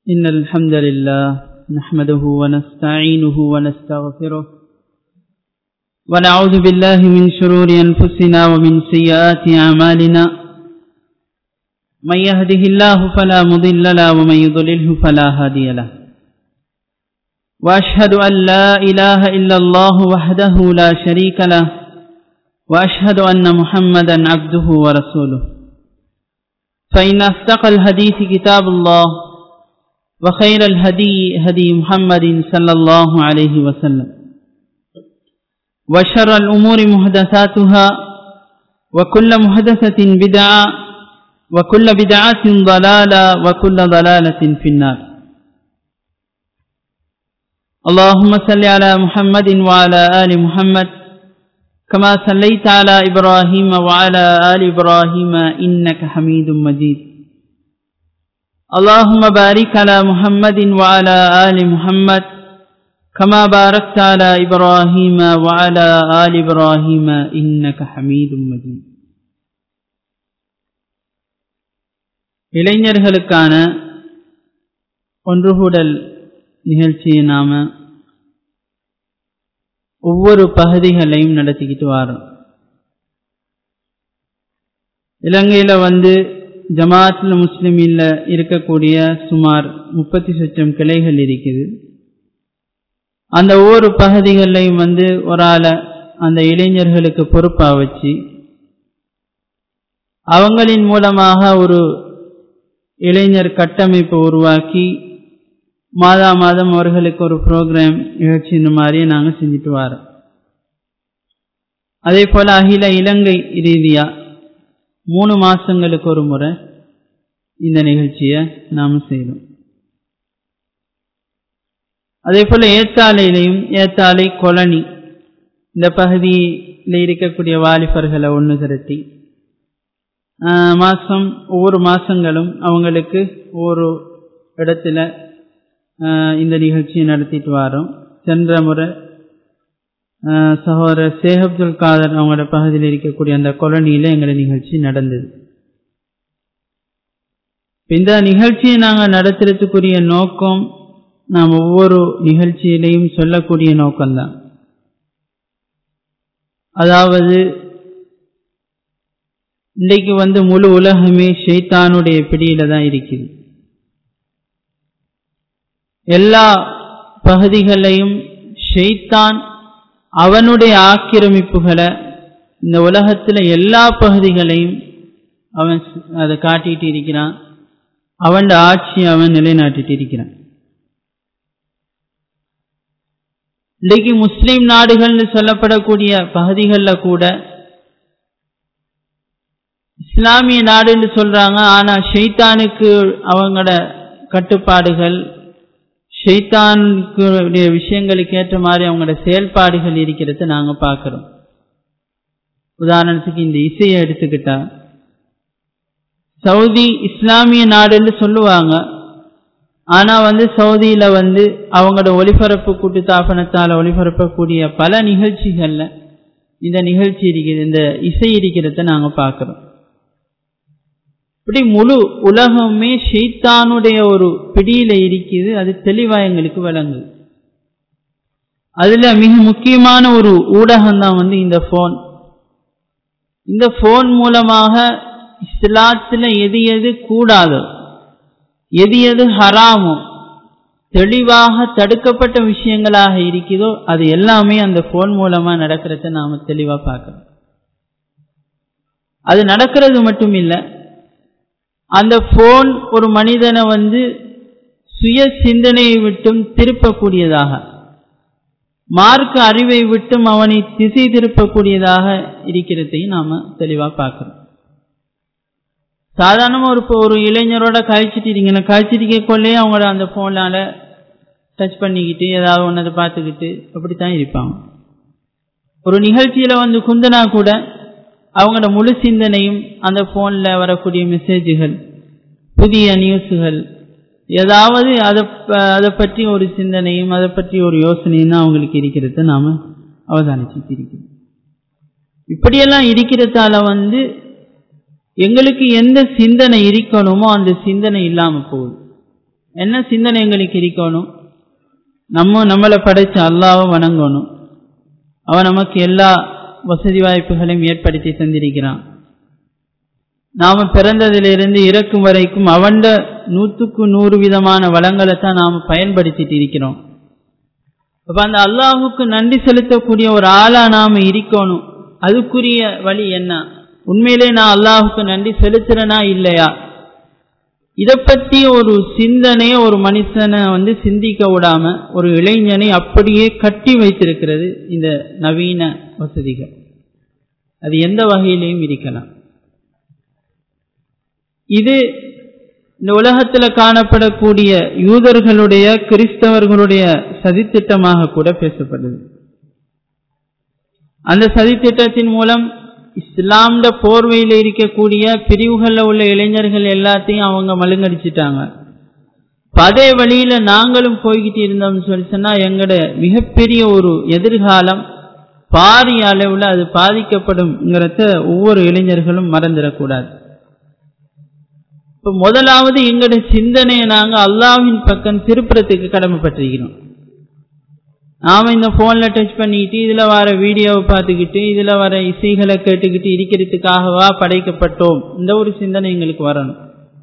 إن الحمد لله نحمده ونستعينه ونستغفره ونعوذ بالله من شرور أنفسنا ومن سيئات أعمالنا من يهده الله فلا مضل له ومن يضلله فلا هادي له وأشهد أن لا إله إلا الله وحده لا شريك له وأشهد أن محمدا عبده ورسوله فإن أصدق الحديث كتاب الله وخير الهدي هدي محمد صلى الله عليه وسلم وشر الأمور محدثاتها وكل محدثة بدعة وكل بدعة ضلالة وكل ضلالة في النار اللهم صل على محمد وعلى آل محمد كما صليت على إبراهيم وعلى آل إبراهيم إنك حميد مجيد اللهم بارك على محمد وعلى آل محمد كما باركت على إبراهيم وعلى آل إبراهيم إنك حميد مجيد இளைஞர்களுக்கான ஒன்றுகூடல் நிகழ்ச்சியை நாம ஒவ்வொரு பகுதிகளையும் நடத்திக்கிட்டு வரோம் இலங்கையில் வந்து ஜமாத்தில் முஸ்லிமில் இருக்கக்கூடிய சுமார் முப்பத்தி சொச்சம் கிளைகள் இருக்குது அந்த ஒவ்வொரு பகுதிகளையும் வந்து ஒரு ஆளை அந்த இளைஞர்களுக்கு பொறுப்பாக வச்சு அவங்களின் மூலமாக ஒரு இளைஞர் கட்டமைப்பை உருவாக்கி மாதா மாதம் அவர்களுக்கு ஒரு ப்ரோக்ராம் நிகழ்ச்சி இந்த மாதிரியே நாங்கள் செஞ்சுட்டு வரோம் அதே போல் அகில இலங்கை ரீதியாக மூணு மாதங்களுக்கு ஒரு முறை இந்த நிகழ்ச்சியை நாம் செய்கிறோம் அதே போல் ஏத்தாலையிலையும் ஏத்தாலை கொலனி இந்த பகுதியில் இருக்கக்கூடிய வாலிபர்களை ஒன்று திரட்டி மாதம் ஒவ்வொரு மாதங்களும் அவங்களுக்கு ஒவ்வொரு இடத்துல இந்த நிகழ்ச்சியை நடத்திட்டு வரோம் சென்ற முறை சகோதரர் ஷேக் அப்துல் காதர் அவங்களோட பகுதியில் இருக்கக்கூடிய அந்த கொலனியில் எங்களோட நிகழ்ச்சி நடந்தது இந்த நிகழ்ச்சியை நாங்கள் நடத்துறதுக்குரிய நோக்கம் நாம் ஒவ்வொரு நிகழ்ச்சியிலையும் சொல்லக்கூடிய நோக்கம்தான் அதாவது இன்றைக்கு வந்து முழு உலகமே ஷெய்தானுடைய பிடியில தான் இருக்குது எல்லா பகுதிகளையும் ஷெய்தான் அவனுடைய ஆக்கிரமிப்புகளை இந்த உலகத்தில் எல்லா பகுதிகளையும் அவன் அதை காட்டிட்டு இருக்கிறான் அவன் ஆட்சி அவன் நிலைநாட்டிட்டு இருக்கிறான் இன்றைக்கு முஸ்லிம் நாடுகள்னு சொல்லப்படக்கூடிய பகுதிகளில் கூட இஸ்லாமிய நாடுன்னு சொல்றாங்க ஆனா ஷெய்தானுக்கு அவங்களோட கட்டுப்பாடுகள் ஷெய்தானுடைய விஷயங்களுக்கு ஏற்ற மாதிரி அவங்களோட செயல்பாடுகள் இருக்கிறத நாங்கள் பார்க்குறோம் உதாரணத்துக்கு இந்த இசையை எடுத்துக்கிட்டா சவுதி இஸ்லாமிய நாடுன்னு சொல்லுவாங்க ஆனால் வந்து சவுதியில் வந்து அவங்களோட ஒளிபரப்பு கூட்டுத்தாபனத்தால் ஒளிபரப்பக்கூடிய பல நிகழ்ச்சிகளில் இந்த நிகழ்ச்சி இருக்கிறது இந்த இசை இருக்கிறத நாங்கள் பார்க்குறோம் இப்படி முழு உலகமே ஷெய்தானுடைய ஒரு பிடியில இருக்குது அது தெளிவா எங்களுக்கு விளங்குது அதுல மிக முக்கியமான ஒரு ஊடகம் தான் வந்து இந்த போன் இந்த போன் மூலமாக இஸ்லாத்துல எது எது கூடாதோ எது எது ஹராமோ தெளிவாக தடுக்கப்பட்ட விஷயங்களாக இருக்குதோ அது எல்லாமே அந்த போன் மூலமா நடக்கிறத நாம தெளிவா பார்க்கணும் அது நடக்கிறது மட்டும் இல்லை அந்த போன் ஒரு மனிதனை வந்து சுய சிந்தனையை விட்டும் திருப்பக்கூடியதாக மார்க்க அறிவை விட்டும் அவனை திசை திருப்பக்கூடியதாக இருக்கிறதையும் நாம தெளிவா பார்க்கிறோம் சாதாரணமா ஒரு ஒரு இளைஞரோட கழிச்சிட்டு இருக்கீங்க கழிச்சிட்டு கொள்ளே அவங்களோட அந்த போனால டச் பண்ணிக்கிட்டு ஏதாவது ஒன்றதை பார்த்துக்கிட்டு அப்படித்தான் இருப்பாங்க ஒரு நிகழ்ச்சியில வந்து குந்தனா கூட அவங்களோட முழு சிந்தனையும் அந்த ஃபோனில் வரக்கூடிய மெசேஜுகள் புதிய நியூஸுகள் ஏதாவது அதை அதை பற்றி ஒரு சிந்தனையும் அதை பற்றி ஒரு யோசனையும் தான் அவங்களுக்கு இருக்கிறத நாம் அவதானிச்சுட்டு இருக்கிறோம் இப்படியெல்லாம் இருக்கிறதால வந்து எங்களுக்கு எந்த சிந்தனை இருக்கணுமோ அந்த சிந்தனை இல்லாமல் போகுது என்ன சிந்தனை எங்களுக்கு இருக்கணும் நம்ம நம்மளை படைச்ச அல்லாவை வணங்கணும் அவன் நமக்கு எல்லா வசதி வாய்ப்புகளையும் ஏற்படுத்தி தந்திருக்கிறான் நாம பிறந்ததிலிருந்து இறக்கும் வரைக்கும் அவண்ட நூற்றுக்கு நூறு விதமான வளங்களை தான் நாம் பயன்படுத்திட்டு இருக்கிறோம் அப்ப அந்த அல்லாஹுக்கு நன்றி செலுத்தக்கூடிய ஒரு ஆளா நாம இருக்கணும் அதுக்குரிய வழி என்ன உண்மையிலே நான் அல்லாஹுக்கு நன்றி செலுத்துறேனா இல்லையா இதை பற்றி ஒரு சிந்தனையை ஒரு மனுஷனை வந்து சிந்திக்க விடாம ஒரு இளைஞனை அப்படியே கட்டி வைத்திருக்கிறது இந்த நவீன வசதிகள் அது எந்த வகையிலையும் இருக்கலாம் இது இந்த உலகத்தில் காணப்படக்கூடிய யூதர்களுடைய கிறிஸ்தவர்களுடைய சதித்திட்டமாக கூட பேசப்படுது அந்த சதித்திட்டத்தின் மூலம் இஸ்லாம்ட போர்வையில் இருக்கக்கூடிய பிரிவுகளில் உள்ள இளைஞர்கள் எல்லாத்தையும் அவங்க மழுங்கடிச்சிட்டாங்க அதே வழியில நாங்களும் போய்கிட்டு இருந்தோம்னு சொல்லி சொன்னா எங்களோட மிகப்பெரிய ஒரு எதிர்காலம் பாரிய அளவில் அது பாதிக்கப்படும்ங்கிறத ஒவ்வொரு இளைஞர்களும் மறந்துடக்கூடாது இப்போ முதலாவது எங்களுடைய சிந்தனையை நாங்கள் அல்லாவின் பக்கம் திருப்புறத்துக்கு கடமைப்பட்டிருக்கிறோம் நாம இந்த போன்ல டச் பண்ணிக்கிட்டு இதுல வர வீடியோவை பார்த்துக்கிட்டு இதுல வர இசைகளை கேட்டுக்கிட்டு இருக்கிறதுக்காகவா படைக்கப்பட்டோம் இந்த ஒரு சிந்தனை எங்களுக்கு வரணும்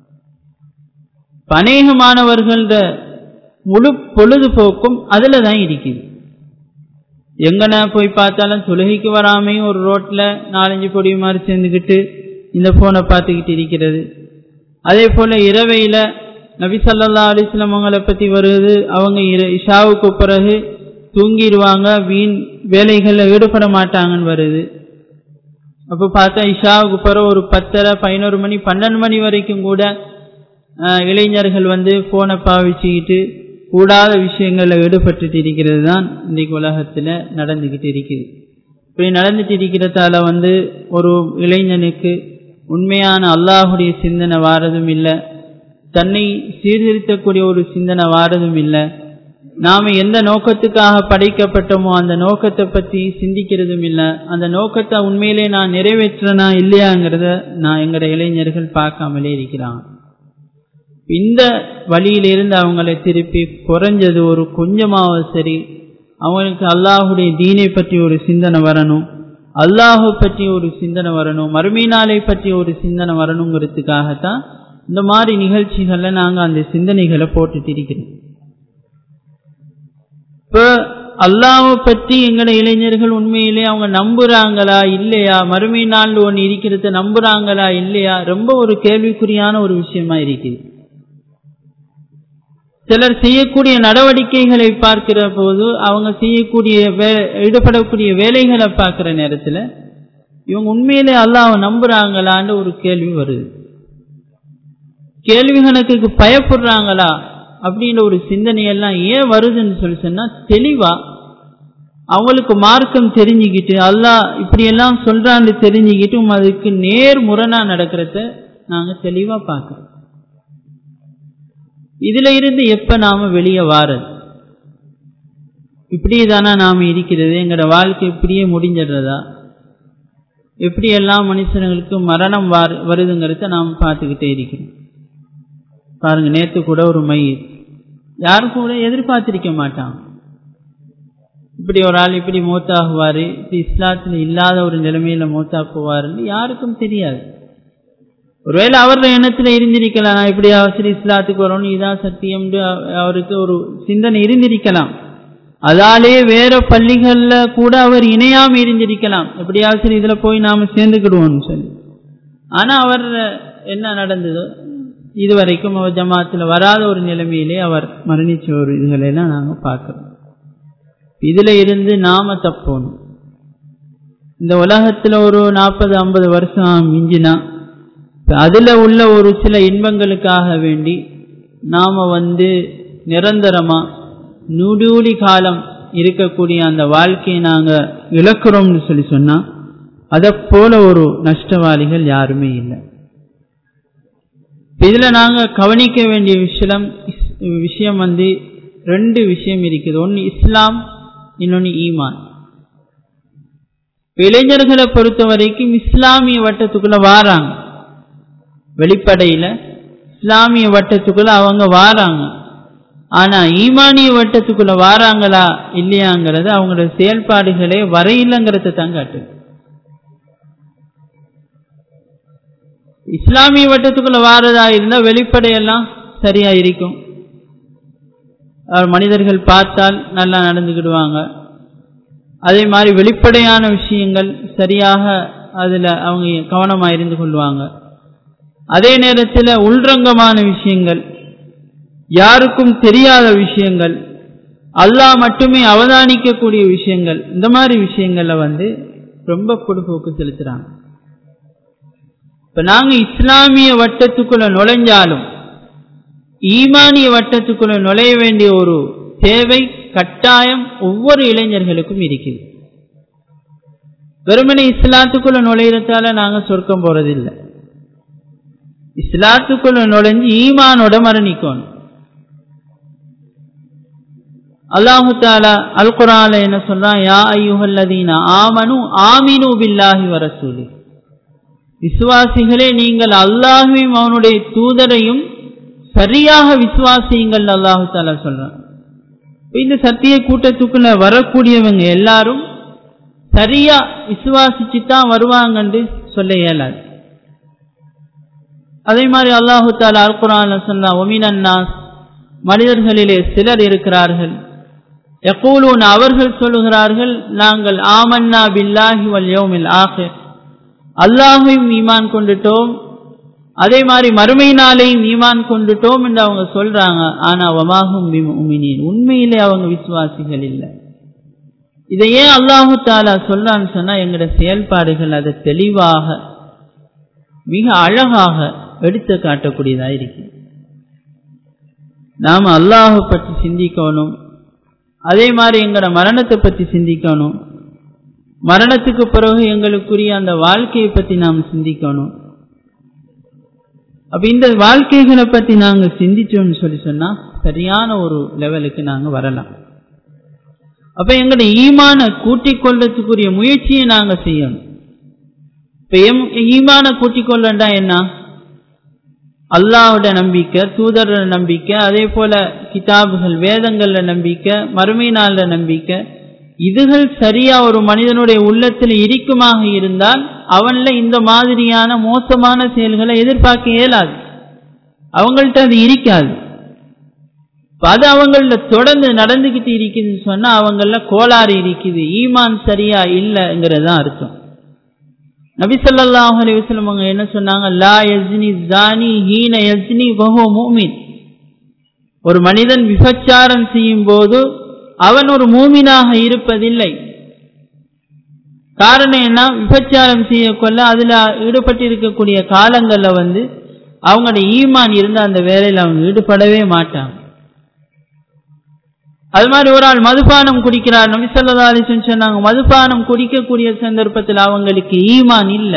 அநேகமானவர்கள முழு பொழுதுபோக்கும் அதுல தான் இருக்குது எங்கன போய் பார்த்தாலும் தொழுகைக்கு வராமையும் ஒரு ரோட்ல நாலஞ்சு பொடி மாதிரி சேர்ந்துக்கிட்டு இந்த போனை பார்த்துக்கிட்டு இருக்கிறது அதே போல இரவையில நபி சல்லா அலிஸ்லாம் அவங்களை பத்தி வருது அவங்க இஷாவுக்கு பிறகு தூங்கிடுவாங்க வீண் வேலைகளில் ஈடுபட மாட்டாங்கன்னு வருது அப்போ பார்த்தா இஷாவுக்கு பிறகு ஒரு பத்தரை பதினோரு மணி பன்னெண்டு மணி வரைக்கும் கூட இளைஞர்கள் வந்து ஃபோனை பாவிச்சுக்கிட்டு கூடாத விஷயங்களில் ஈடுபட்டுட்டு இருக்கிறது தான் இன்றைக்கு உலகத்தில் நடந்துக்கிட்டு இருக்குது இப்படி நடந்துட்டு இருக்கிறதால வந்து ஒரு இளைஞனுக்கு உண்மையான அல்லாஹுடைய சிந்தனை வாரதும் இல்லை தன்னை சீர்திருத்தக்கூடிய ஒரு சிந்தனை வாரதும் இல்லை நாம் எந்த நோக்கத்துக்காக படைக்கப்பட்டோமோ அந்த நோக்கத்தை பற்றி சிந்திக்கிறதும் இல்லை அந்த நோக்கத்தை உண்மையிலே நான் நிறைவேற்றனா இல்லையாங்கிறத நான் எங்களோட இளைஞர்கள் பார்க்காமலே இருக்கிறாங்க இந்த வழியிலிருந்து அவங்களை திருப்பி குறைஞ்சது ஒரு கொஞ்சமாவது சரி அவங்களுக்கு அல்லாஹுடைய தீனை பற்றி ஒரு சிந்தனை வரணும் அல்லாஹு பற்றி ஒரு சிந்தனை வரணும் மறுமையினாலை பற்றி ஒரு சிந்தனை வரணுங்கிறதுக்காகத்தான் இந்த மாதிரி நிகழ்ச்சிகளில் நாங்கள் அந்த சிந்தனைகளை போட்டுட்டு இருக்கிறோம் இப்போ அல்லாவை பற்றி எங்களோட இளைஞர்கள் உண்மையிலே அவங்க நம்புறாங்களா இல்லையா மறுமை நாள் ஒன்று இருக்கிறத நம்புறாங்களா இல்லையா ரொம்ப ஒரு கேள்விக்குறியான ஒரு விஷயமா இருக்குது சிலர் செய்யக்கூடிய நடவடிக்கைகளை பார்க்கிற போது அவங்க செய்யக்கூடிய வே ஈடுபடக்கூடிய வேலைகளை பார்க்கிற நேரத்தில் இவங்க உண்மையிலே அல்லாவை நம்புறாங்களான்னு ஒரு கேள்வி வருது கேள்வி கணக்குக்கு பயப்படுறாங்களா அப்படின்ற ஒரு சிந்தனையெல்லாம் ஏன் வருதுன்னு சொல்லி சொன்னா தெளிவா அவங்களுக்கு மார்க்கம் தெரிஞ்சுக்கிட்டு அல்லாஹ் இப்படியெல்லாம் சொல்றான்னு தெரிஞ்சுக்கிட்டும் அதுக்கு நேர் முரணா நடக்கிறத நாங்க தெளிவா பார்க்கிறோம் இதுல இருந்து எப்ப நாம வெளியே வாரது இப்படியே தானா நாம இருக்கிறது எங்களோட வாழ்க்கை இப்படியே முடிஞ்சிடுறதா எப்படி எல்லா மனுஷங்களுக்கு மரணம் வருதுங்கிறத நாம் பார்த்துக்கிட்டே இருக்கிறோம் பாருங்க நேற்று கூட ஒரு மயிர் யாரும் கூட எதிர்பார்த்திருக்க மாட்டாங்க இப்படி ஒரு ஆள் இப்படி மூத்தாகுவார் இப்படி இஸ்லாத்தில் இல்லாத ஒரு நிலைமையில மூத்தா போவாருன்னு யாருக்கும் தெரியாது ஒருவேளை அவரோட எண்ணத்தில் இருந்திருக்கலாம் நான் இப்படி அவசர இஸ்லாத்துக்கு வரணும் இதான் சத்தியம் அவருக்கு ஒரு சிந்தனை இருந்திருக்கலாம் அதாலே வேற பள்ளிகள்ல கூட அவர் இணையாம இருந்திருக்கலாம் எப்படியாவது சரி இதுல போய் நாம சேர்ந்துக்கிடுவோம்னு சொல்லி ஆனா அவர் என்ன நடந்ததோ இதுவரைக்கும் அவர் ஜமாத்தில் வராத ஒரு நிலைமையிலே அவர் மரணிச்ச ஒரு இதுகளெல்லாம் நாங்கள் பார்க்குறோம் இதில் இருந்து நாம தப்போணும் இந்த உலகத்தில் ஒரு நாற்பது ஐம்பது வருஷம் மிஞ்சினா அதில் உள்ள ஒரு சில இன்பங்களுக்காக வேண்டி நாம் வந்து நிரந்தரமாக நுடூடி காலம் இருக்கக்கூடிய அந்த வாழ்க்கையை நாங்கள் இழக்கிறோம்னு சொல்லி சொன்னால் அதை போல ஒரு நஷ்டவாளிகள் யாருமே இல்லை இதில் நாங்கள் கவனிக்க வேண்டிய விஷயம் விஷயம் வந்து ரெண்டு விஷயம் இருக்குது ஒன்று இஸ்லாம் இன்னொன்று ஈமான் இளைஞர்களை பொறுத்த வரைக்கும் இஸ்லாமிய வட்டத்துக்குள்ள வாராங்க வெளிப்படையில் இஸ்லாமிய வட்டத்துக்குள்ள அவங்க வாராங்க ஆனா ஈமானிய வட்டத்துக்குள்ள வாராங்களா இல்லையாங்கிறது அவங்களோட செயல்பாடுகளே வரையில்லைங்கிறத தான் காட்டுது இஸ்லாமிய வட்டத்துக்குள்ள வாரதா இருந்தா வெளிப்படையெல்லாம் சரியா இருக்கும் மனிதர்கள் பார்த்தால் நல்லா நடந்துக்கிடுவாங்க அதே மாதிரி வெளிப்படையான விஷயங்கள் சரியாக அதில் அவங்க கவனமாக இருந்து கொள்வாங்க அதே நேரத்தில் உள்ரங்கமான விஷயங்கள் யாருக்கும் தெரியாத விஷயங்கள் அல்லாஹ் மட்டுமே அவதானிக்கக்கூடிய விஷயங்கள் இந்த மாதிரி விஷயங்கள்ல வந்து ரொம்ப பொடுபோக்கு செலுத்துறாங்க இப்ப நாங்க இஸ்லாமிய வட்டத்துக்குள்ள நுழைஞ்சாலும் ஈமானிய வட்டத்துக்குள்ள நுழைய வேண்டிய ஒரு தேவை கட்டாயம் ஒவ்வொரு இளைஞர்களுக்கும் இருக்குது வெறுமனை இஸ்லாத்துக்குள்ள நுழையிறதால நாங்க சொர்க்கம் போறதில்லை இஸ்லாத்துக்குள்ள நுழைஞ்சு ஈமானோட மரணிக்கணும் அல்லாஹு தாலா அல் குரால என்ன சொல்றான் யா ஐயுஹல்லதீன ஆமனு ஆமினு பில்லாஹி வரசூலி விசுவாசிகளே நீங்கள் அல்லாஹுவையும் அவனுடைய தூதரையும் சரியாக விசுவாசியுங்கள் அல்லாஹு தாலா சொல்றான் இந்த சத்திய கூட்டத்துக்குள்ள வரக்கூடியவங்க எல்லாரும் சரியா விசுவாசிச்சு தான் வருவாங்கன்னு சொல்ல இயலாது அதே மாதிரி அல்லாஹு தாலா அல் குரான் சொன்னா ஒமினன்னாஸ் மனிதர்களிலே சிலர் இருக்கிறார்கள் யகூலூன் அவர்கள் சொல்லுகிறார்கள் நாங்கள் ஆமன்னா பில்லாஹி வல் யௌமில் ஆஹிர் அல்லாஹையும் ஈமான் கொண்டுட்டோம் அதே மாதிரி மறுமை நாளையும் ஈமான் கொண்டுட்டோம் என்று அவங்க சொல்றாங்க ஆனா வமாகும் உமினின் உண்மையிலே அவங்க விசுவாசிகள் இல்லை இதை ஏன் அல்லாஹு தாலா சொல்றான்னு சொன்னா எங்களோட செயல்பாடுகள் அதை தெளிவாக மிக அழகாக எடுத்து காட்டக்கூடியதா இருக்கு நாம் அல்லாஹை பற்றி சிந்திக்கணும் அதே மாதிரி எங்களோட மரணத்தை பற்றி சிந்திக்கணும் மரணத்துக்கு பிறகு எங்களுக்குரிய அந்த வாழ்க்கையை பற்றி நாம் சிந்திக்கணும் அப்ப இந்த வாழ்க்கைகளை பற்றி நாங்க சிந்திச்சோம்னு சொல்லி சொன்னா சரியான ஒரு லெவலுக்கு நாங்க வரலாம் அப்ப எங்களோட ஈமான கூட்டிக் கொள்றதுக்குரிய முயற்சியை நாங்க செய்யணும் இப்ப எம் ஈமான கூட்டிக் கொள்ளண்டா என்ன அல்லாவோட நம்பிக்கை தூதரோட நம்பிக்கை அதே போல கிதாபுகள் வேதங்கள்ல நம்பிக்கை மறுமை நாள்ல நம்பிக்கை இதுகள் சரியா ஒரு மனிதனுடைய உள்ளத்தில் இருக்குமாக இருந்தால் அவன்ல இந்த மாதிரியான மோசமான செயல்களை எதிர்பார்க்க இயலாது அவங்கள்ட்ட அது இருக்காது அது அவங்கள தொடர்ந்து நடந்துகிட்டு இருக்குதுன்னு சொன்னா அவங்கள கோளாறு இருக்குது ஈமான் சரியா இல்லைங்கிறது தான் அர்த்தம் நபிசல்லாஹ் அலிவசலம் அவங்க என்ன சொன்னாங்க லா யஸ்னி ஜானி ஹீன யஸ்னி வஹோ மூமின் ஒரு மனிதன் விபச்சாரம் செய்யும் போது அவன் ஒரு மூமினாக இருப்பதில்லை காரணம் என்ன விபச்சாரம் செய்யக்கொள்ள அதுல ஈடுபட்டு இருக்கக்கூடிய காலங்கள்ல வந்து அவங்களோட ஈமான் இருந்த அந்த வேலையில் அவங்க ஈடுபடவே மாட்டாங்க அது மாதிரி ஒரு ஆள் மதுபானம் குடிக்கிறார் நபிசல்லா அலிசன் சொன்னாங்க மதுபானம் குடிக்கக்கூடிய சந்தர்ப்பத்தில் அவங்களுக்கு ஈமான் இல்ல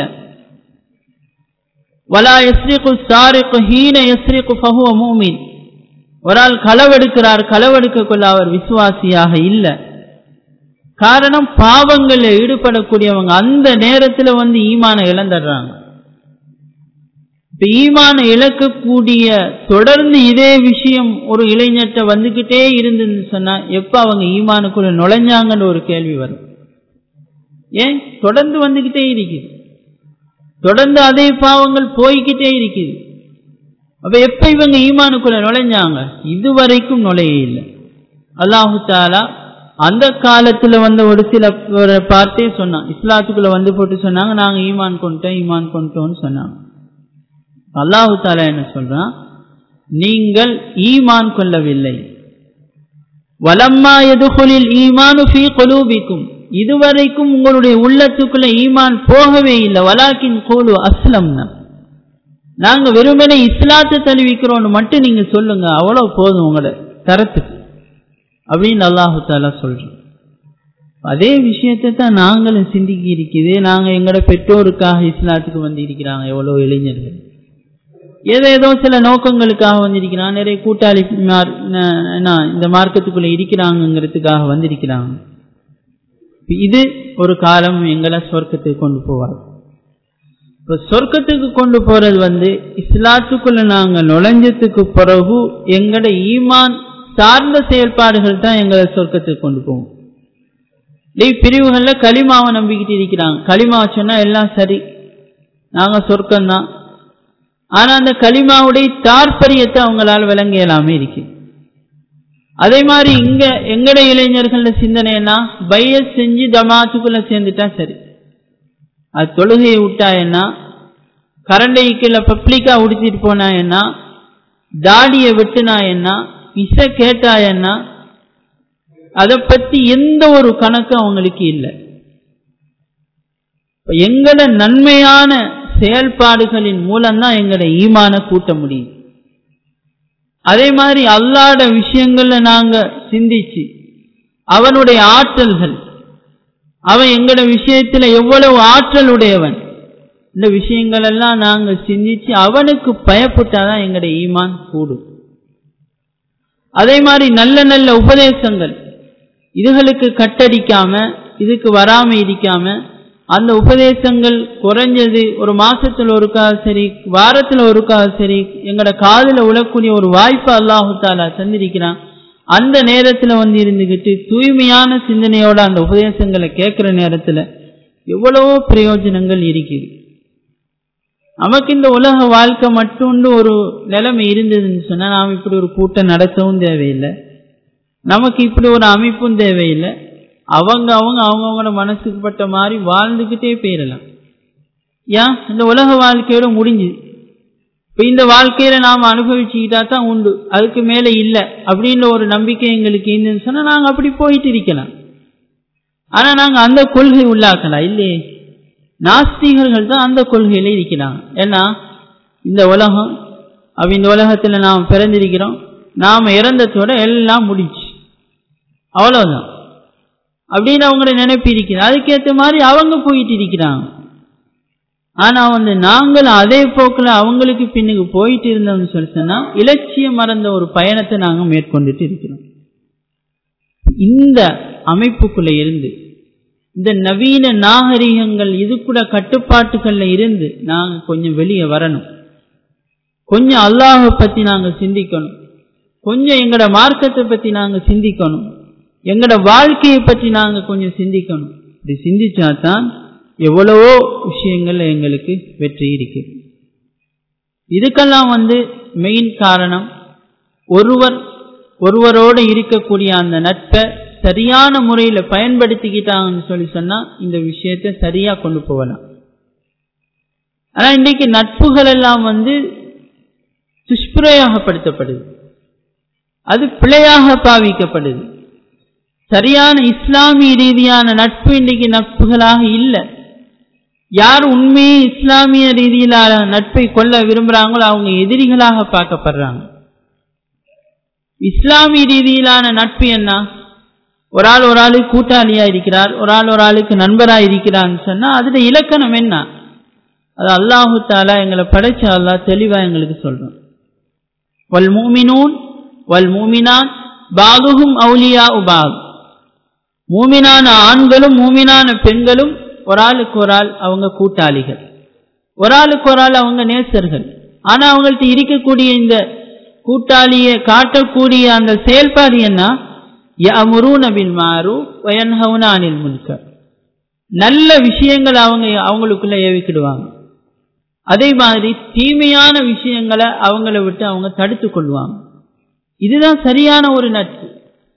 வலா எஸ்ரிக்கு சாரிக்கு ஹீன எஸ்ரிக்கு ஃபஹுவ மூமின் ஒரு ஆள் களவெடுக்கிறார் களவெடுக்க கொள்ள அவர் விசுவாசியாக இல்லை காரணம் பாவங்களில் ஈடுபடக்கூடியவங்க அந்த நேரத்தில் வந்து ஈமான இழந்துடுறாங்க இப்ப ஈமான இழக்கக்கூடிய தொடர்ந்து இதே விஷயம் ஒரு இளைஞர்கிட்ட வந்துகிட்டே இருந்துன்னு சொன்னா எப்ப அவங்க ஈமானுக்குள்ள நுழைஞ்சாங்கன்னு ஒரு கேள்வி வரும் ஏன் தொடர்ந்து வந்துகிட்டே இருக்குது தொடர்ந்து அதே பாவங்கள் போய்கிட்டே இருக்குது அப்ப எப்ப இவங்க ஈமானுக்குள்ள நுழைஞ்சாங்க இதுவரைக்கும் நுழைய இல்லை அல்லாஹு தாலா அந்த காலத்துல வந்த ஒரு சில பார்த்தே சொன்னான் இஸ்லாத்துக்குள்ள வந்து போட்டு சொன்னாங்க நாங்க ஈமான் கொண்டோம் ஈமான் கொண்டோம்னு சொன்னாங்க அல்லாஹு தாலா என்ன சொல்றான் நீங்கள் ஈமான் கொள்ளவில்லை வலம்மா எதுகொலில் ஈமானு ஃபீ கொலூபிக்கும் இதுவரைக்கும் உங்களுடைய உள்ளத்துக்குள்ள ஈமான் போகவே இல்லை வலாக்கின் கோலு அஸ்லம்னா நாங்க வெறுமனே இஸ்லாத்தை தழுவிக்கிறோம்னு மட்டும் நீங்க சொல்லுங்க அவ்வளவு போதும் உங்களோட தரத்துக்கு அப்படின்னு அல்லாஹு தாலா சொல்றோம் அதே விஷயத்தை தான் நாங்களும் சிந்திக்கி இருக்குது நாங்க எங்களோட பெற்றோருக்காக இஸ்லாத்துக்கு வந்து இருக்கிறாங்க எவ்வளவு இளைஞர்கள் ஏதோ ஏதோ சில நோக்கங்களுக்காக வந்திருக்கிறான் நிறைய கூட்டாளி இந்த மார்க்கத்துக்குள்ள இருக்கிறாங்கிறதுக்காக வந்திருக்கிறாங்க இது ஒரு காலம் எங்களை சொர்க்கத்துக்கு கொண்டு போவார் இப்போ சொர்க்கத்துக்கு கொண்டு போறது வந்து இஸ்லாத்துக்குள்ள நாங்க நுழைஞ்சதுக்கு பிறகு எங்கட ஈமான் சார்ந்த செயல்பாடுகள் தான் எங்களை சொர்க்கத்துக்கு கொண்டு போகும் டெய் பிரிவுகள்ல களிமாவை நம்பிக்கிட்டு இருக்கிறாங்க களிமாவை சொன்னா எல்லாம் சரி நாங்க சொர்க்கம்தான் ஆனா அந்த களிமாவுடைய தாற்பயத்தை அவங்களால விளங்க இயலாம இருக்கு அதே மாதிரி இங்க எங்கட இளைஞர்கள சிந்தனைன்னா பைய செஞ்சு ஜமாத்துக்குள்ள சேர்ந்துட்டா சரி அது தொழுகையை விட்டா என்ன கரண்டைக்குள்ள பப்ளிக்கா உடுத்திட்டு போனா என்ன தாடியை வெட்டுனா என்ன இச கேட்டா என்ன அதை பத்தி எந்த ஒரு கணக்கும் அவங்களுக்கு இல்லை எங்கட நன்மையான செயல்பாடுகளின் மூலம்தான் எங்கட ஈமான கூட்ட முடியும் அதே மாதிரி அல்லாட விஷயங்கள்ல நாங்க சிந்திச்சு அவனுடைய ஆற்றல்கள் அவன் எங்கட விஷயத்துல எவ்வளவு ஆற்றல் உடையவன் இந்த விஷயங்கள் எல்லாம் நாங்க சிந்திச்சு அவனுக்கு பயப்பட்டாதான் எங்கட ஈமான் கூடும் அதே மாதிரி நல்ல நல்ல உபதேசங்கள் இதுகளுக்கு கட்டடிக்காம இதுக்கு வராம இருக்காம அந்த உபதேசங்கள் குறைஞ்சது ஒரு மாசத்துல ஒருக்கா சரி வாரத்துல ஒருக்கா சரி எங்கட காதுல உழக்கூடிய ஒரு வாய்ப்பு அல்லாஹு தாலா தந்திருக்கிறான் அந்த நேரத்துல வந்து இருந்துகிட்டு தூய்மையான சிந்தனையோட அந்த உபதேசங்களை கேட்கிற நேரத்துல எவ்வளவோ பிரயோஜனங்கள் இருக்குது நமக்கு இந்த உலக வாழ்க்கை மட்டும் ஒரு நிலைமை இருந்ததுன்னு சொன்னா நாம் இப்படி ஒரு கூட்டம் நடத்தவும் தேவையில்லை நமக்கு இப்படி ஒரு அமைப்பும் தேவையில்லை அவங்க அவங்க அவங்கவுங்களோட மனசுக்கு பட்ட மாதிரி வாழ்ந்துக்கிட்டே போயிடலாம் ஏன் இந்த உலக வாழ்க்கையோட முடிஞ்சு இப்போ இந்த வாழ்க்கையில நாம் அனுபவிச்சுக்கிட்டா தான் உண்டு அதுக்கு மேலே இல்லை அப்படின்ற ஒரு நம்பிக்கை எங்களுக்கு இருந்துன்னு சொன்னால் நாங்கள் அப்படி போயிட்டு இருக்கலாம் ஆனால் நாங்கள் அந்த கொள்கை உள்ளாக்கலாம் இல்லையே நாஸ்திகர்கள் தான் அந்த கொள்கையில இருக்கிறாங்க ஏன்னா இந்த உலகம் அப்ப இந்த உலகத்தில் நாம் பிறந்திருக்கிறோம் நாம் இறந்ததோட எல்லாம் முடிச்சு அவ்வளவுதான் அப்படின்னு அவங்கள நினைப்பு இருக்கிறார் அதுக்கேற்ற மாதிரி அவங்க போயிட்டு இருக்கிறாங்க ஆனா வந்து நாங்கள் அதே போக்குல அவங்களுக்கு பின்னுக்கு போயிட்டு இருந்தோம்னு சொல்லி சொன்னா இலட்சியம் மறந்த ஒரு பயணத்தை நாங்க மேற்கொண்டுட்டு இருக்கிறோம் இந்த அமைப்புக்குள்ள இருந்து இந்த நவீன நாகரிகங்கள் இது கூட கட்டுப்பாட்டுகள்ல இருந்து நாங்க கொஞ்சம் வெளியே வரணும் கொஞ்சம் அல்லாஹை பத்தி நாங்க சிந்திக்கணும் கொஞ்சம் எங்களோட மார்க்கத்தை பத்தி நாங்க சிந்திக்கணும் எங்களோட வாழ்க்கையை பற்றி நாங்க கொஞ்சம் சிந்திக்கணும் இப்படி சிந்திச்சா தான் எவ்வளவோ விஷயங்கள்ல எங்களுக்கு வெற்றி இருக்கு இதுக்கெல்லாம் வந்து மெயின் காரணம் ஒருவர் ஒருவரோடு இருக்கக்கூடிய அந்த நட்பை சரியான முறையில பயன்படுத்திக்கிட்டாங்கன்னு சொல்லி சொன்னா இந்த விஷயத்தை சரியா கொண்டு போகலாம் ஆனா இன்னைக்கு நட்புகள் எல்லாம் வந்து துஷ்பிரயோகப்படுத்தப்படுது அது பிழையாக பாவிக்கப்படுது சரியான இஸ்லாமிய ரீதியான நட்பு இன்னைக்கு நட்புகளாக இல்லை யார் உண்மையே இஸ்லாமிய ரீதியிலான நட்பை கொள்ள விரும்புறாங்களோ அவங்க எதிரிகளாக பார்க்கப்படுறாங்க இஸ்லாமிய ரீதியிலான நட்பு என்ன ஒரு ஆள் ஒரு ஆளுக்கு கூட்டாளியா இருக்கிறார் ஒரு ஆள் ஒரு ஆளுக்கு நண்பரா இருக்கிறான்னு சொன்னா அதுல இலக்கணம் என்ன அது அல்லாஹு தாலா எங்களை படைச்ச அல்லா தெளிவா எங்களுக்கு சொல்றோம் வல் மூமினூன் வல் மூமினான் பாகுகும் அவுலியா உபாக் மூமினான ஆண்களும் மூமினான பெண்களும் ஒரு ஆளுக்கு ஒரு ஆள் அவங்க கூட்டாளிகள் ஒரு ஆளுக்கு ஒரு ஆள் அவங்க நேசர்கள் ஆனா அவங்கள்ட்ட இருக்கக்கூடிய இந்த கூட்டாளியை காட்டக்கூடிய அந்த செயல்பாடு என்ன யமுரூன பில் மாறு வயன்ஹவுன அனில் முன்கர் நல்ல விஷயங்களை அவங்க அவங்களுக்குள்ள ஏவிக்கிடுவாங்க அதே மாதிரி தீமையான விஷயங்களை அவங்கள விட்டு அவங்க தடுத்து கொள்வாங்க இதுதான் சரியான ஒரு நட்பு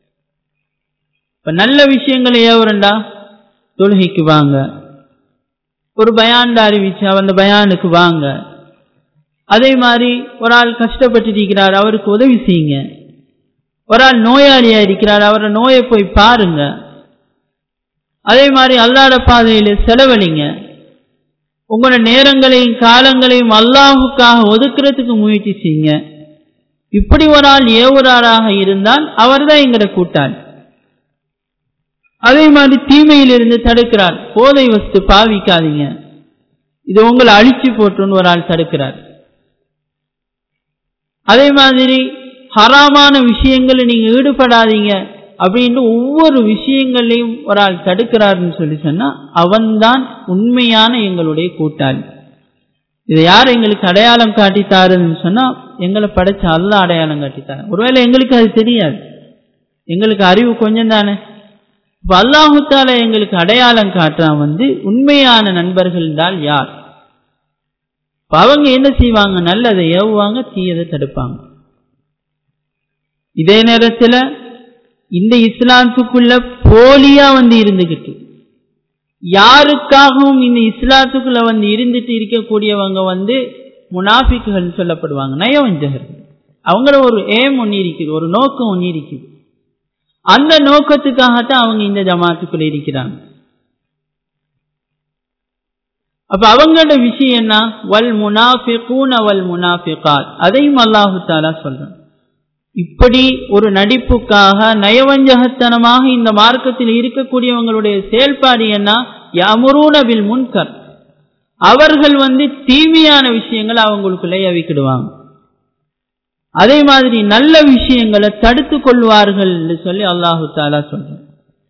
இப்ப நல்ல விஷயங்களை ஏவுறண்டா தொழுகைக்கு வாங்க ஒரு பயான்ட அறிவிச்சு அந்த பயானுக்கு வாங்க அதே மாதிரி ஒரு ஆள் கஷ்டப்பட்டு இருக்கிறார் அவருக்கு உதவி செய்யுங்க ஒரு ஆள் நோயாளியா இருக்கிறார் அவரை நோயை போய் பாருங்க அதே மாதிரி அல்லாட பாதையில செலவழிங்க உங்களோட நேரங்களையும் காலங்களையும் அல்லாஹுக்காக ஒதுக்குறதுக்கு முயற்சி செய்யுங்க இப்படி ஒரு ஆள் ஏவுறாராக இருந்தால் அவர்தான் எங்கட கூட்டாளி அதே மாதிரி தீமையிலிருந்து தடுக்கிறார் போதை வஸ்து பாவிக்காதீங்க இது உங்களை அழிச்சு போட்டுன்னு ஒரு ஆள் தடுக்கிறார் அதே மாதிரி ஹராமான விஷயங்களை நீங்க ஈடுபடாதீங்க அப்படின்னு ஒவ்வொரு விஷயங்களையும் ஒரு ஆள் தடுக்கிறாருன்னு சொல்லி சொன்னா அவன்தான் உண்மையான எங்களுடைய கூட்டாளி இதை யார் எங்களுக்கு அடையாளம் காட்டித்தாருன்னு சொன்னா எங்களை படைச்ச அல்ல அடையாளம் காட்டித்தாரு ஒருவேளை எங்களுக்கு அது தெரியாது எங்களுக்கு அறிவு கொஞ்சம் தானே இப்ப அல்லாஹுத்தால எங்களுக்கு அடையாளம் காட்டுறான் வந்து உண்மையான நண்பர்கள் என்றால் யார் அவங்க என்ன செய்வாங்க நல்லதை ஏவுவாங்க தீயதை தடுப்பாங்க இதே நேரத்துல இந்த இஸ்லாத்துக்குள்ள போலியா வந்து இருந்துகிட்டு யாருக்காகவும் இந்த இஸ்லாத்துக்குள்ள வந்து இருந்துட்டு இருக்கக்கூடியவங்க வந்து முனாஃபிக்குகள் சொல்லப்படுவாங்க நயவஞ்சகர்கள் அவங்கள ஒரு ஏம் ஒன்று இருக்குது ஒரு நோக்கம் ஒன்று இருக்குது அந்த நோக்கத்துக்காகத்தான் அவங்க இந்த ஜமாத்துக்குள்ள இருக்கிறாங்க அப்ப அவங்களோட விஷயம் என்ன வல் முனாஃபிகூன வல் முனாஃபிகாத் அதையும் அல்லாஹு தாலா சொல்றான் இப்படி ஒரு நடிப்புக்காக நயவஞ்சகத்தனமாக இந்த மார்க்கத்தில் இருக்கக்கூடியவங்களுடைய செயல்பாடு என்ன யமுரூன பில் முன்கர் அவர்கள் வந்து தீமையான விஷயங்களை அவங்களுக்குள்ள அவிக்கிடுவாங்க அதே மாதிரி நல்ல விஷயங்களை தடுத்து கொள்வார்கள் சொல்லி அல்லாஹு தாலா சொல்றான்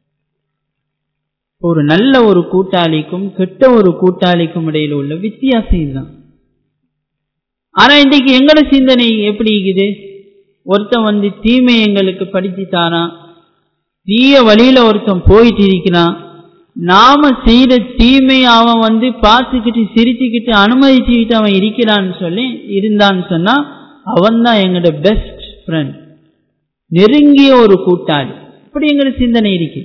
ஒரு நல்ல ஒரு கூட்டாளிக்கும் கெட்ட ஒரு கூட்டாளிக்கும் இடையில உள்ள வித்தியாசம் இதுதான் ஆனா இன்றைக்கு எங்கட சிந்தனை எப்படி இருக்குது ஒருத்தன் வந்து தீமை எங்களுக்கு படிச்சு தாரான் தீய வழியில ஒருத்தன் போயிட்டு இருக்கிறான் நாம செய்யற தீமை அவன் வந்து பார்த்துக்கிட்டு சிரிச்சுக்கிட்டு அனுமதிச்சுக்கிட்டு அவன் இருக்கிறான்னு சொல்லி இருந்தான்னு சொன்னா அவன் தான் எங்களோட பெஸ்ட் ஃப்ரெண்ட் நெருங்கிய ஒரு கூட்டாளி இப்படி எங்களோட சிந்தனை இருக்கு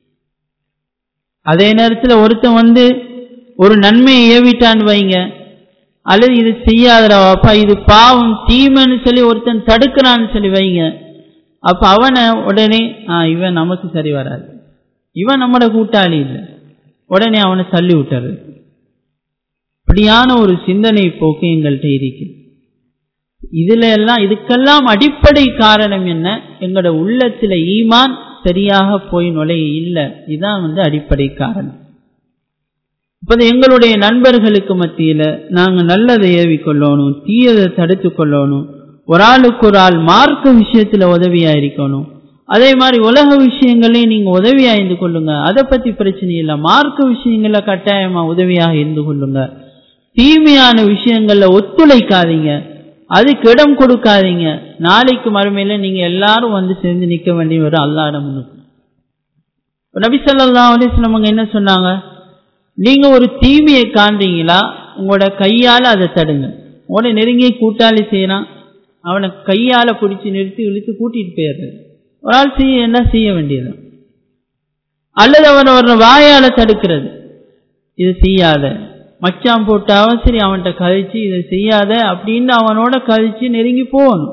அதே நேரத்தில் ஒருத்தன் வந்து ஒரு நன்மையை ஏவிட்டான்னு வைங்க அல்லது இது செய்யாதடாப்பா இது பாவம் தீமைன்னு சொல்லி ஒருத்தன் தடுக்கிறான்னு சொல்லி வைங்க அப்ப அவனை உடனே ஆ இவன் நமக்கு சரி வராது இவன் நம்மட கூட்டாளி இல்லை உடனே அவனை தள்ளி விட்டுறது இப்படியான ஒரு சிந்தனை போக்கு எங்கள்கிட்ட இருக்கு இதுல எல்லாம் இதுக்கெல்லாம் அடிப்படை காரணம் என்ன எங்களோட உள்ளத்துல ஈமான் சரியாக போய் நுழைய இல்லை இதுதான் வந்து அடிப்படை காரணம் இப்ப எங்களுடைய நண்பர்களுக்கு மத்தியில நாங்க நல்லதை ஏவி கொள்ளணும் தீயதை தடுத்து கொள்ளணும் ஒரு ஆளுக்கு ஒரு ஆள் மார்க்க விஷயத்துல உதவியா இருக்கணும் அதே மாதிரி உலக விஷயங்களையும் நீங்க உதவியா இருந்து கொள்ளுங்க அதை பத்தி பிரச்சனை இல்லை மார்க்க விஷயங்கள்ல கட்டாயமா உதவியாக இருந்து கொள்ளுங்க தீமையான விஷயங்கள்ல ஒத்துழைக்காதீங்க அதுக்கு இடம் கொடுக்காதீங்க நாளைக்கு மறுமையில நீங்க எல்லாரும் வந்து சேர்ந்து நிக்க வேண்டிய ஒரு அல்லாட முன்னுக்கு நபி சொல்லா அலிஸ்லமங்க என்ன சொன்னாங்க நீங்க ஒரு தீமையை காண்றீங்களா உங்களோட கையால அதை தடுங்க உங்களோட நெருங்கிய கூட்டாளி செய்யறான் அவனை கையால பிடிச்சி நிறுத்தி இழுத்து கூட்டிட்டு போயிடுறது ஒரு ஆள் செய்ய என்ன செய்ய வேண்டியது அல்லது அவன் ஒரு வாயால தடுக்கிறது இது செய்யாத மச்சான் போட்டாவும் சரி அவன்கிட்ட கழிச்சு இதை செய்யாத அப்படின்னு அவனோட கழிச்சு நெருங்கி போகணும்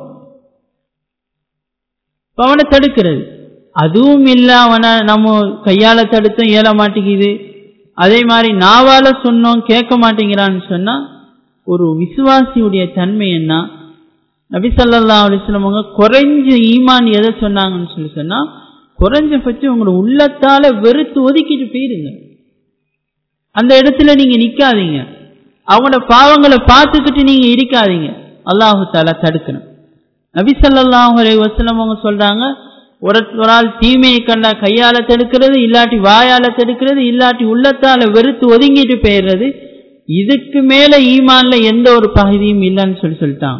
அவனை தடுக்கிறது அதுவும் இல்ல அவனை நம்ம கையால தடுத்தும் இயல மாட்டேங்குது அதே மாதிரி நாவால சொன்னோம் கேட்க மாட்டேங்கிறான்னு சொன்னா ஒரு விசுவாசியுடைய தன்மை என்ன நபிசல்லா அலிஸ்லமங்க குறைஞ்ச ஈமான் எதை சொன்னாங்கன்னு சொல்லி சொன்னா குறைஞ்சபட்சம் உங்களோட உள்ளத்தால வெறுத்து ஒதுக்கிட்டு போயிருங்க அந்த இடத்துல நீங்க நிக்காதீங்க அவங்களோட பாவங்களை பார்த்துக்கிட்டு நீங்க இருக்காதீங்க அல்லாஹு தாலா தடுக்கணும் நபிசல்லாஹ் வசலம் அவங்க சொல்றாங்க ஒரு ஒரு ஆள் தீமையை கண்டா கையால தடுக்கிறது இல்லாட்டி வாயால தடுக்கிறது இல்லாட்டி உள்ளத்தால வெறுத்து ஒதுங்கிட்டு போயிடுறது இதுக்கு மேல ஈமான்ல எந்த ஒரு பகுதியும் இல்லைன்னு சொல்லி சொல்லிட்டாங்க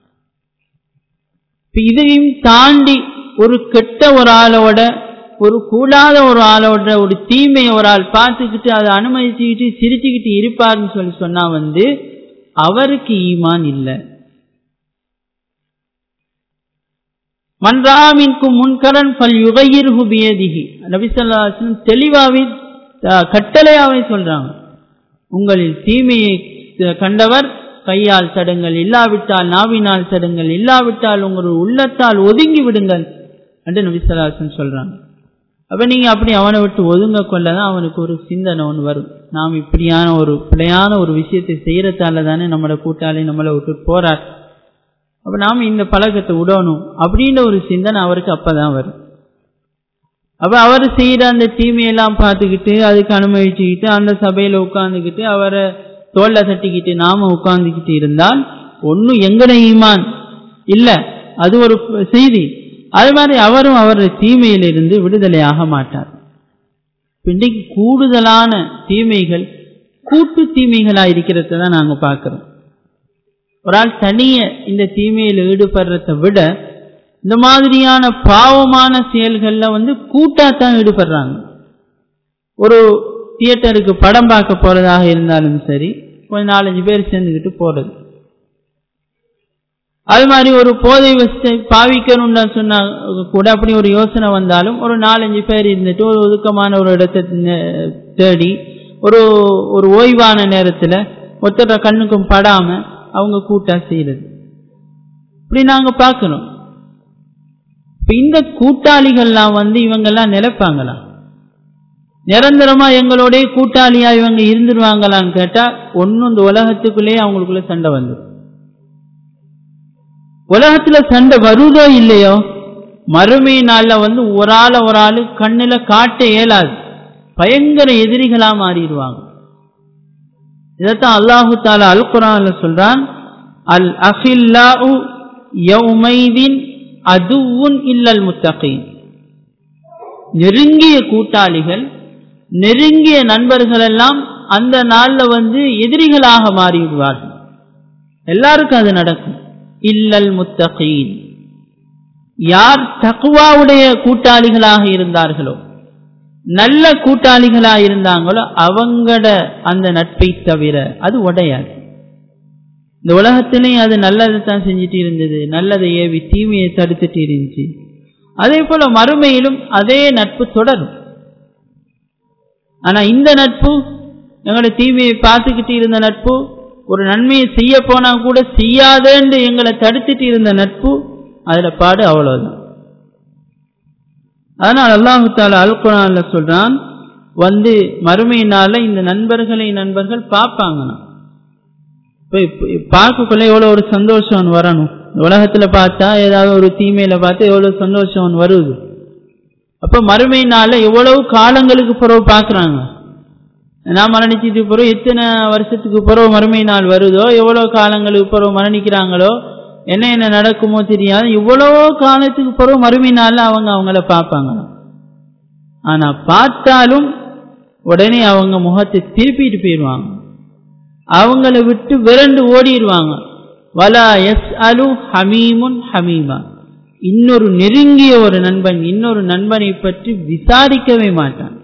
இதையும் தாண்டி ஒரு கெட்ட ஒரு ஆளோட ஒரு கூடாத ஒரு ஆளோட ஒரு தீமையை ஒரு ஆள் பார்த்துக்கிட்டு அதை அனுமதிச்சுக்கிட்டு சிரிச்சுக்கிட்டு இருப்பாருன்னு சொல்லி சொன்னா வந்து அவருக்கு ஈமான் இல்லை மன்றாமின்கும் முன்கரன் பல் யுகையிர் ஹுபியதிகி நபிசல்லாசன் தெளிவாவே கட்டளையாவே சொல்றாங்க உங்களில் தீமையை கண்டவர் கையால் தடுங்கள் இல்லாவிட்டால் நாவினால் தடுங்கள் இல்லாவிட்டால் உங்கள் உள்ளத்தால் ஒதுங்கி விடுங்கள் என்று நபிசல்லாசன் சொல்றாங்க அப்ப நீங்க அப்படி அவனை விட்டு ஒதுங்க கொள்ளதான் அவனுக்கு ஒரு சிந்தனை ஒன்று வரும் நாம் இப்படியான ஒரு பிழையான ஒரு விஷயத்தை செய்யறதால தானே நம்மளோட கூட்டாளி நம்மளை விட்டு போறார் அப்ப நாம இந்த பழக்கத்தை விடணும் அப்படின்ற ஒரு சிந்தனை அவருக்கு அப்பதான் வரும் அப்ப அவர் செய்யற அந்த தீமையெல்லாம் பார்த்துக்கிட்டு அதுக்கு அனுமதிச்சுக்கிட்டு அந்த சபையில உட்கார்ந்துக்கிட்டு அவரை தோல்ல தட்டிக்கிட்டு நாம உட்கார்ந்துக்கிட்டு இருந்தால் ஒன்னும் எங்கட ஈமான் இல்ல அது ஒரு செய்தி அது மாதிரி அவரும் அவரது தீமையிலிருந்து விடுதலையாக மாட்டார் இன்றைக்கு கூடுதலான தீமைகள் கூட்டு தீமைகளா இருக்கிறத தான் நாங்க பார்க்கிறோம் ஒரு ஆள் தனிய இந்த தீமையில் ஈடுபடுறதை விட இந்த மாதிரியான பாவமான செயல்கள்ல வந்து கூட்டாத்தான் ஈடுபடுறாங்க ஒரு தியேட்டருக்கு படம் பார்க்க போறதாக இருந்தாலும் சரி கொஞ்சம் நாலஞ்சு பேர் சேர்ந்துக்கிட்டு போறது அது மாதிரி ஒரு போதை வசத்தை பாவிக்கணும்னு சொன்னா கூட அப்படி ஒரு யோசனை வந்தாலும் ஒரு நாலஞ்சு பேர் இருந்துட்டு ஒரு ஒதுக்கமான ஒரு இடத்தை தேடி ஒரு ஒரு ஓய்வான நேரத்தில் ஒருத்தர கண்ணுக்கும் படாம அவங்க கூட்டா செய்யறது இப்படி நாங்க பார்க்கிறோம் இப்ப இந்த கூட்டாளிகள்லாம் வந்து இவங்கெல்லாம் நிலைப்பாங்களா நிரந்தரமா எங்களோட கூட்டாளியா இவங்க இருந்துருவாங்களான்னு கேட்டா ஒன்னும் இந்த உலகத்துக்குள்ளேயே அவங்களுக்குள்ள சண்டை வந்துடும் உலகத்துல சண்டை வருதோ இல்லையோ மறுமை நாள்ல வந்து ஒரு ஆள ஒரு ஆளு கண்ணுல காட்ட இயலாது பயங்கர எதிரிகளா மாறிடுவாங்க இதைத்தான் அல்லாஹு தாலா அல் குரான்ல சொல்றான் அல் அஹில்லாஉ யௌமைதின் அதுவும் இல்லல் முத்தகீன் நெருங்கிய கூட்டாளிகள் நெருங்கிய நண்பர்கள் எல்லாம் அந்த நாள்ல வந்து எதிரிகளாக மாறிவிடுவார்கள் எல்லாருக்கும் அது நடக்கும் இல்லல் முத்தகீன் யார் தக்குவாவுடைய கூட்டாளிகளாக இருந்தார்களோ நல்ல கூட்டாளிகளா இருந்தாங்களோ அவங்களோட அந்த நட்பை தவிர அது உடையாது இந்த உலகத்திலையும் அது நல்லதை தான் செஞ்சுட்டு இருந்தது நல்லதை ஏவி தீமையை தடுத்துட்டு இருந்துச்சு அதே போல மறுமையிலும் அதே நட்பு தொடரும் ஆனா இந்த நட்பு எங்களோட தீமையை பார்த்துக்கிட்டு இருந்த நட்பு ஒரு நன்மையை செய்ய போனா கூட செய்யாதேன்னு எங்களை தடுத்துட்டு இருந்த நட்பு அதுல பாடு அவ்வளவுதான் அதனால் அல்லாஹு தாலா அல் குரான்ல சொல்றான் வந்து மறுமையினால இந்த நண்பர்களை நண்பர்கள் பார்ப்பாங்கண்ணா பார்க்கக்குள்ள எவ்வளவு ஒரு சந்தோஷம் வரணும் உலகத்துல பார்த்தா ஏதாவது ஒரு தீமையில பார்த்தா எவ்வளவு சந்தோஷம் வருது அப்ப மறுமையினால எவ்வளவு காலங்களுக்கு பிறகு பாக்குறாங்க நான் மரணிச்சதுக்கு பிறகு எத்தனை வருஷத்துக்கு பிறகு மறுமை நாள் வருதோ எவ்வளவு காலங்களுக்கு பிறகு மரணிக்கிறாங்களோ என்ன என்ன நடக்குமோ தெரியாது இவ்வளவோ காலத்துக்கு பிறகு மறுமை நாள்ல அவங்க அவங்கள பார்ப்பாங்க ஆனா பார்த்தாலும் உடனே அவங்க முகத்தை திருப்பிட்டு போயிடுவாங்க அவங்கள விட்டு விரண்டு ஓடிடுவாங்க வலா எஸ் அலு ஹமீமுன் ஹமீமா இன்னொரு நெருங்கிய ஒரு நண்பன் இன்னொரு நண்பனை பற்றி விசாரிக்கவே மாட்டான்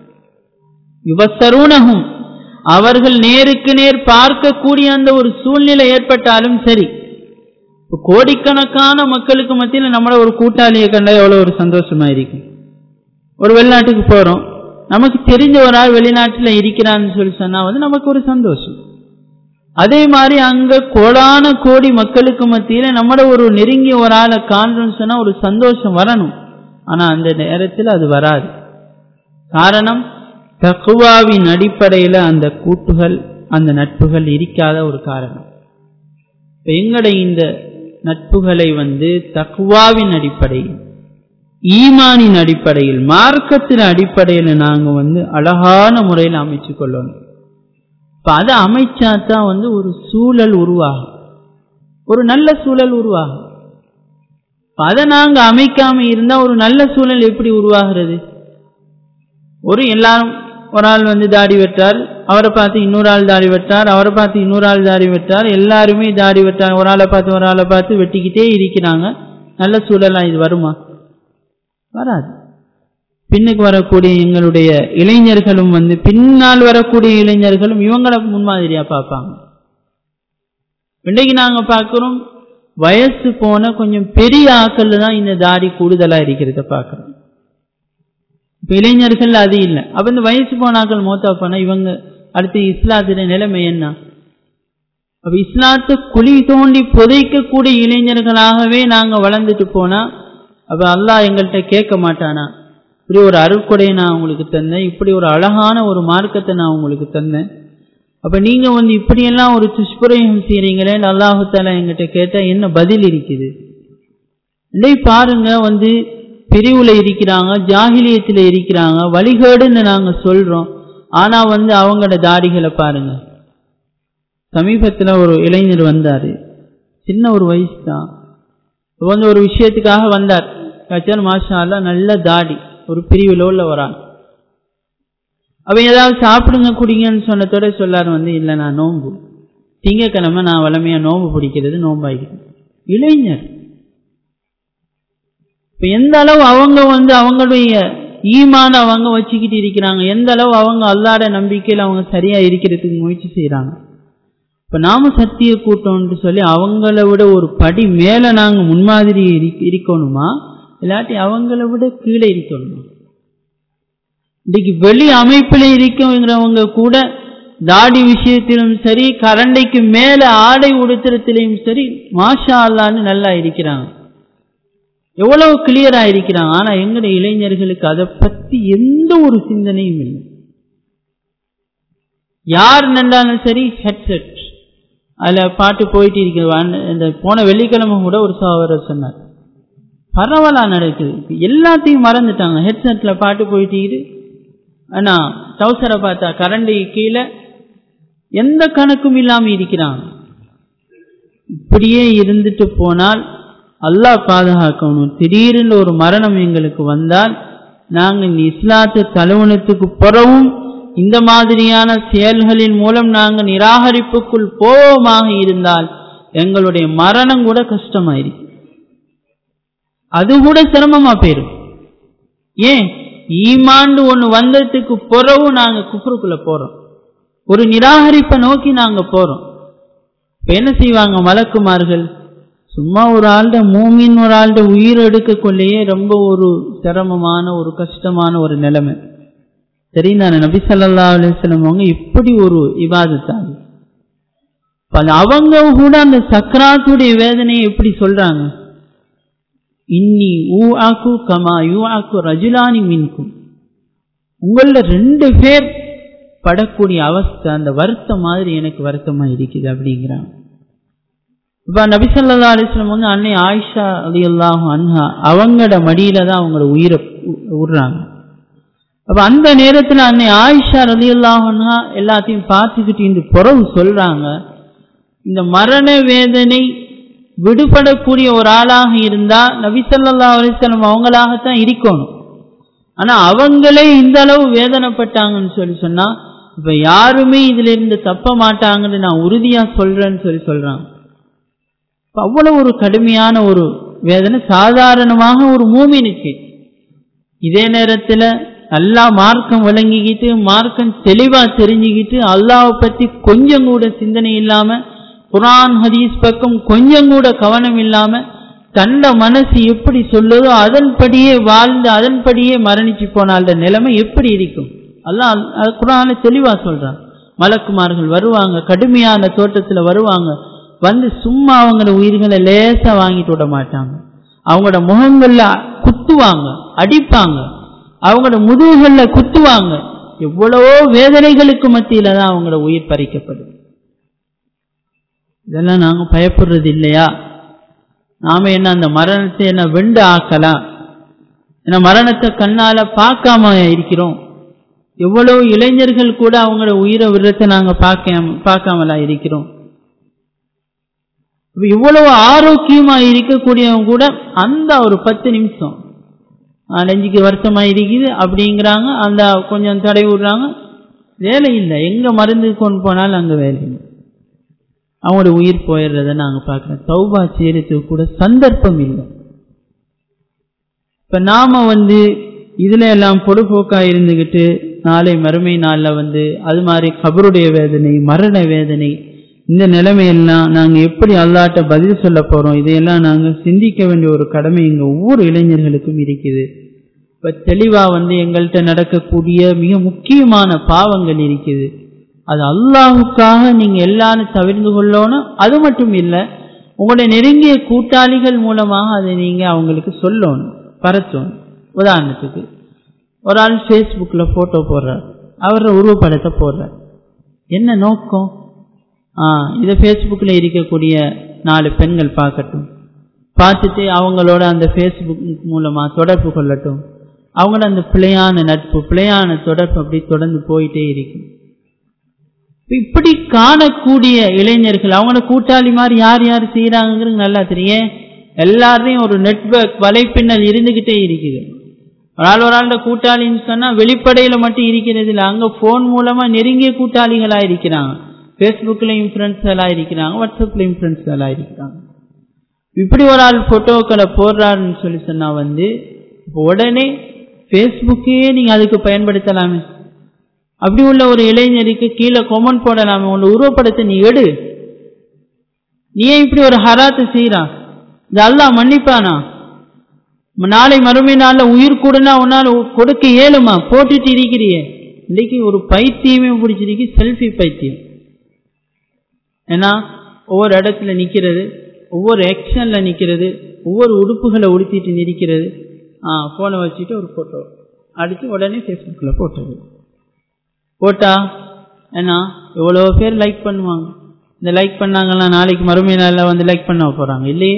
யுவசருணகும் அவர்கள் நேருக்கு நேர் பார்க்கக்கூடிய அந்த ஒரு சூழ்நிலை ஏற்பட்டாலும் சரி கோடிக்கணக்கான மக்களுக்கு மத்தியில் நம்மள ஒரு கூட்டாளியை கண்டா எவ்வளவு ஒரு சந்தோஷமா இருக்கும் ஒரு வெளிநாட்டுக்கு போறோம் நமக்கு தெரிஞ்ச ஒரு ஆள் வெளிநாட்டில் இருக்கிறான்னு சொல்லி சொன்னா வந்து நமக்கு ஒரு சந்தோஷம் அதே மாதிரி அங்க கோடான கோடி மக்களுக்கு மத்தியில நம்மள ஒரு நெருங்கிய ஒரு ஆளை காண்றோம்னு சொன்னா ஒரு சந்தோஷம் வரணும் ஆனா அந்த நேரத்தில் அது வராது காரணம் தக்குவாவின் அடிப்படையில அந்த கூட்டுகள் அந்த நட்புகள் இருக்காத ஒரு காரணம் எங்களுடைய இந்த நட்புகளை வந்து தக்குவாவின் அடிப்படையில் ஈமானின் அடிப்படையில் மார்க்கத்தின் அடிப்படையில் நாங்க வந்து அழகான முறையில் அமைச்சு கொள்ளணும் இப்ப அதை அமைச்சாதான் வந்து ஒரு சூழல் உருவாகும் ஒரு நல்ல சூழல் உருவாகும் அதை நாங்க அமைக்காம இருந்தா ஒரு நல்ல சூழல் எப்படி உருவாகிறது ஒரு எல்லாரும் ஒரு ஆள் வந்து தாடி வெட்டார் அவரை பார்த்து இன்னொரு ஆள் தாடி வெட்டார் அவரை பார்த்து இன்னொரு ஆள் தாடி வெட்டார் எல்லாருமே தாடி வெட்டார் ஒரு ஆளை பார்த்து ஒரு ஆளை பார்த்து வெட்டிக்கிட்டே இருக்கிறாங்க நல்ல சூழலா இது வருமா வராது பின்னுக்கு வரக்கூடிய எங்களுடைய இளைஞர்களும் வந்து பின்னால் வரக்கூடிய இளைஞர்களும் இவங்களை முன்மாதிரியா பார்ப்பாங்க இன்றைக்கு நாங்க பார்க்கிறோம் வயசு போன கொஞ்சம் பெரிய ஆக்கள் தான் இந்த தாடி கூடுதலா இருக்கிறத பார்க்கிறோம் இப்ப இளைஞர்கள் அது இல்லை அப்ப இந்த வயசு போனாக்கள் மோத்தா போனா இவங்க அடுத்து இஸ்லாத்தின நிலைமை என்ன அப்ப இஸ்லாத்தை குழி தோண்டி புதைக்கக்கூடிய இளைஞர்களாகவே நாங்க வளர்ந்துட்டு போனா அப்ப அல்லாஹ் எங்கள்கிட்ட கேட்க மாட்டானா இப்படி ஒரு அருட்கொடையை நான் உங்களுக்கு தந்தேன் இப்படி ஒரு அழகான ஒரு மார்க்கத்தை நான் உங்களுக்கு தந்தேன் அப்ப நீங்க வந்து இப்படியெல்லாம் ஒரு துஷ்பிரயோகம் செய்யறீங்களே அல்லாஹால எங்கிட்ட கேட்டா என்ன பதில் இருக்குது இல்லை பாருங்க வந்து பிரிவுல இருக்கிறாங்க ஜாகிலியத்துல இருக்கிறாங்க வழிகேடுன்னு நாங்க சொல்றோம் ஆனா வந்து அவங்களோட தாடிகளை பாருங்க சமீபத்துல ஒரு இளைஞர் வந்தாரு சின்ன ஒரு வயசு தான் வந்து ஒரு விஷயத்துக்காக வந்தார் கச்சர் மாஷா நல்ல தாடி ஒரு பிரிவில் உள்ள வரான் அவன் ஏதாவது சாப்பிடுங்க குடிங்கன்னு சொன்னதோட சொல்லாரு வந்து இல்லை நான் நோம்பு திங்கக்கிழமை நான் வளமையா நோம்பு பிடிக்கிறது நோம்பாகிறேன் இளைஞர் இப்ப எந்த அளவு அவங்க வந்து அவங்களுடைய ஈமான அவங்க வச்சுக்கிட்டு இருக்கிறாங்க எந்த அளவு அவங்க அல்லாட நம்பிக்கையில் அவங்க சரியா இருக்கிறதுக்கு முயற்சி செய்யறாங்க இப்ப நாம சத்திய கூட்டம்னு சொல்லி அவங்கள விட ஒரு படி மேல நாங்க முன்மாதிரி இருக்கணுமா இல்லாட்டி அவங்கள விட கீழே இருக்கணுமா இன்னைக்கு வெளி அமைப்பில் இருக்கவங்கிறவங்க கூட தாடி விஷயத்திலும் சரி கரண்டைக்கு மேல ஆடை உடுத்துறத்திலையும் சரி மாஷா அல்லான்னு நல்லா இருக்கிறாங்க எவ்வளவு கிளியரா இருக்கிறாங்க ஆனா எங்களுடைய இளைஞர்களுக்கு அதை பத்தி எந்த ஒரு சிந்தனையும் இல்லை யார் நின்றாலும் சரி ஹெட்செட் அதுல பாட்டு போயிட்டு இருக்கிற இந்த போன வெள்ளிக்கிழமை கூட ஒரு சகோதரர் சொன்னார் பரவலா நடக்குது எல்லாத்தையும் மறந்துட்டாங்க ஹெட்செட்ல பாட்டு போயிட்டு ஆனா டவுசரை பார்த்தா கரண்டி கீழே எந்த கணக்கும் இல்லாம இருக்கிறாங்க இப்படியே இருந்துட்டு போனால் அல்லாஹ் பாதுகாக்கணும் திடீர்னு ஒரு மரணம் எங்களுக்கு வந்தால் நாங்கள் இந்த இஸ்லாத்து தழுவனத்துக்கு பிறவும் இந்த மாதிரியான செயல்களின் மூலம் நாங்கள் நிராகரிப்புக்குள் போவோமாக இருந்தால் எங்களுடைய மரணம் கூட கஷ்டமாயிருக்கு அது கூட சிரமமா போயிரும் ஏன் ஈமாண்டு ஒன்று வந்ததுக்கு பிறகு நாங்க குஃபருக்குள்ள போறோம் ஒரு நிராகரிப்பை நோக்கி நாங்க போறோம் இப்ப என்ன செய்வாங்க மலக்குமார்கள் சும்மா ஒரு ஆள்கிட்ட மூமின் ஒரு ஆள்கிட்ட உயிர் எடுக்கக்குள்ளேயே ரொம்ப ஒரு சிரமமான ஒரு கஷ்டமான ஒரு நிலைமை தெரியுதானே நபி சல்லா அலிஸ்லம் அவங்க இப்படி ஒரு இவாதத்தாங்க அவங்க கூட அந்த சக்கராத்துடைய வேதனையை எப்படி சொல்றாங்க இன்னி ஊ ஆக்கு கமா யூ ஆக்கு ரஜுலானி மின்கும் உங்கள ரெண்டு பேர் படக்கூடிய அவஸ்தை அந்த வருத்தம் மாதிரி எனக்கு வருத்தமா இருக்குது அப்படிங்கிறாங்க இப்ப நபிசல்லா அலிஸ்லம் வந்து அன்னை ஆயிஷா அலி அல்லாஹு அன்ஹா அவங்களோட மடியில தான் அவங்களோட உயிரை விடுறாங்க அப்ப அந்த நேரத்துல அன்னை ஆயிஷா அலி அல்லாஹா எல்லாத்தையும் பார்த்துக்கிட்டு இந்த புறவு சொல்றாங்க இந்த மரண வேதனை விடுபடக்கூடிய ஒரு ஆளாக இருந்தா நபிசல்லா அலிஸ்லம் அவங்களாகத்தான் இருக்கணும் ஆனா அவங்களே இந்த அளவு வேதனைப்பட்டாங்கன்னு சொல்லி சொன்னா இப்ப யாருமே இதுல இருந்து தப்ப மாட்டாங்கன்னு நான் உறுதியா சொல்றேன்னு சொல்லி சொல்றாங்க அவ்வளவு ஒரு கடுமையான ஒரு வேதனை சாதாரணமாக ஒரு மூமினுக்கு இதே நேரத்துல நல்லா மார்க்கம் விளங்கிக்கிட்டு மார்க்கம் தெளிவா தெரிஞ்சுக்கிட்டு அல்லாவை பத்தி கொஞ்சம் கூட சிந்தனை இல்லாம குரான் ஹதீஸ் பக்கம் கொஞ்சம் கூட கவனம் இல்லாம தண்ட மனசு எப்படி சொல்லுதோ அதன்படியே வாழ்ந்து அதன்படியே மரணிச்சு போனால நிலைமை எப்படி இருக்கும் அல்லாஹ் குரான தெளிவா சொல்றான் மலக்குமார்கள் வருவாங்க கடுமையான தோட்டத்துல வருவாங்க வந்து சும்மா அவங்களோட உயிர்களை லேசா வாங்கிட்டு விட மாட்டாங்க அவங்களோட முகங்கள்ல குத்துவாங்க அடிப்பாங்க அவங்களோட முதுகுகள்ல குத்துவாங்க எவ்வளவோ வேதனைகளுக்கு மத்தியில தான் அவங்களோட உயிர் பறிக்கப்படும் இதெல்லாம் நாங்க பயப்படுறது இல்லையா நாம என்ன அந்த மரணத்தை என்ன வெண்டு ஆக்கலாம் ஏன்னா மரணத்தை கண்ணால பார்க்காம இருக்கிறோம் எவ்வளவு இளைஞர்கள் கூட அவங்களோட உயிரை விடுறதை நாங்க பார்க்காம பார்க்காமலா இருக்கிறோம் இவ்வளவு ஆரோக்கியமா இருக்கக்கூடியவங்க கூட அந்த ஒரு பத்து நிமிஷம் நெஞ்சுக்கு வருத்தமா இருக்குது அப்படிங்கிறாங்க அந்த கொஞ்சம் தடை விடுறாங்க வேலை இல்லை எங்க மருந்து கொண்டு போனாலும் அங்க வேலை இல்லை அவங்களோட உயிர் போயிடுறத நாங்க பார்க்கிறோம் தௌபா செய்யறதுக்கு கூட சந்தர்ப்பம் இல்லை இப்ப நாம வந்து இதுல எல்லாம் பொடுபோக்கா இருந்துகிட்டு நாளை மறுமை நாள்ல வந்து அது மாதிரி கபருடைய வேதனை மரண வேதனை இந்த நிலைமையெல்லாம் நாங்க எப்படி அல்லாட்ட பதில் சொல்ல போறோம் இதையெல்லாம் நாங்க சிந்திக்க வேண்டிய ஒரு கடமை எங்க ஒவ்வொரு இளைஞர்களுக்கும் இருக்குது இப்ப தெளிவா வந்து எங்கள்கிட்ட நடக்கக்கூடிய மிக முக்கியமான பாவங்கள் இருக்குது அது அல்லாஹுக்காக நீங்க எல்லாரும் தவிர்ந்து கொள்ளணும் அது மட்டும் இல்லை உங்களுடைய நெருங்கிய கூட்டாளிகள் மூலமாக அதை நீங்க அவங்களுக்கு சொல்லணும் பரத்தணும் உதாரணத்துக்கு ஒரு ஆள் ஃபேஸ்புக்ல போட்டோ போடுறார் அவரோட உருவப்படத்தை போடுறார் என்ன நோக்கம் ஆ இதை ஃபேஸ்புக்கில் இருக்கக்கூடிய நாலு பெண்கள் பார்க்கட்டும் பார்த்துட்டு அவங்களோட அந்த ஃபேஸ்புக் மூலமா தொடர்பு கொள்ளட்டும் அவங்களோட அந்த பிழையான நட்பு பிழையான தொடர்பு அப்படி தொடர்ந்து போயிட்டே இருக்கும் இப்படி காணக்கூடிய இளைஞர்கள் அவங்களோட கூட்டாளி மாதிரி யார் யார் செய்யறாங்கிறது நல்லா தெரியும் எல்லாரையும் ஒரு நெட்ஒர்க் வலைப்பின்னல் இருந்துகிட்டே இருக்குது ஒரு ஆள் ஒரு ஆளோட கூட்டாளின்னு சொன்னா வெளிப்படையில மட்டும் இருக்கிறது இல்லை அங்க போன் மூலமா நெருங்கிய கூட்டாளிகளா இருக்கிறாங்க ஃபேஸ்புக்லையும் ஃப்ரெண்ட்ஸ் எல்லாம் இருக்கிறாங்க வாட்ஸ்அப்லையும் ஃப்ரெண்ட்ஸ் எல்லாம் இருக்கிறாங்க இப்படி ஒரு ஆள் போட்டோக்களை போடுறாருன்னு சொல்லி சொன்னா வந்து உடனே ஃபேஸ்புக்கே நீங்க அதுக்கு பயன்படுத்தலாமே அப்படி உள்ள ஒரு இளைஞருக்கு கீழே கொமெண்ட் போடலாமே உன்னோட உருவப்படத்தை நீ எடு நீ ஏன் இப்படி ஒரு ஹராத்து செய்யறான் இது அல்லாஹ் மன்னிப்பானா நாளை மறுமை நாள்ல உயிர் கூடனா உன்னால் கொடுக்க இயலுமா போட்டுட்டு இருக்கிறியே இன்னைக்கு ஒரு பைத்தியமே பிடிச்சிருக்கு செல்ஃபி பைத்தியம் ஏன்னா ஒவ்வொரு இடத்துல நிக்கிறது ஒவ்வொரு ஆக்ஷன்ல நிக்கிறது ஒவ்வொரு உடுப்புகளை உடுத்திட்டு நிற்கிறது ஆ போனை வச்சுட்டு ஒரு போட்டோ அடிச்சு உடனே ஃபேஸ்புக்கில் போட்டது போட்டா ஏன்னா எவ்வளோ பேர் லைக் பண்ணுவாங்க இந்த லைக் பண்ணாங்கன்னா நாளைக்கு மறுமை நாளில் வந்து லைக் பண்ண போறாங்க இல்லையே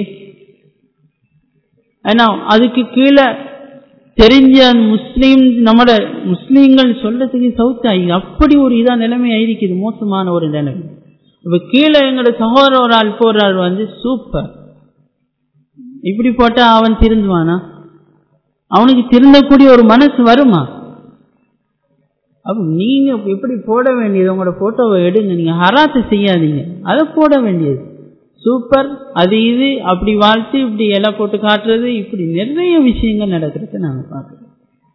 ஏன்னா அதுக்கு கீழே தெரிஞ்ச முஸ்லீம் நம்மட முஸ்லீம்கள் சொல்றதுக்கு சவுத் ஆகி அப்படி ஒரு இதா நிலைமை ஆயிருக்குது மோசமான ஒரு நிலைமை இப்ப கீழே எங்களோட சகோதர ஒரு ஆள் போடுறாள் வந்து சூப்பர் இப்படி போட்டா அவன் திருந்துவானா அவனுக்கு திருந்தக்கூடிய ஒரு மனசு வருமா அப்ப நீங்க எப்படி போட வேண்டியது உங்களோட போட்டோவை எடுங்க நீங்க ஹராத்து செய்யாதீங்க அதை போட வேண்டியது சூப்பர் அது இது அப்படி வாழ்த்து இப்படி இலை போட்டு காட்டுறது இப்படி நிறைய விஷயங்கள் நடக்கிறத நாங்க பார்க்கிறோம்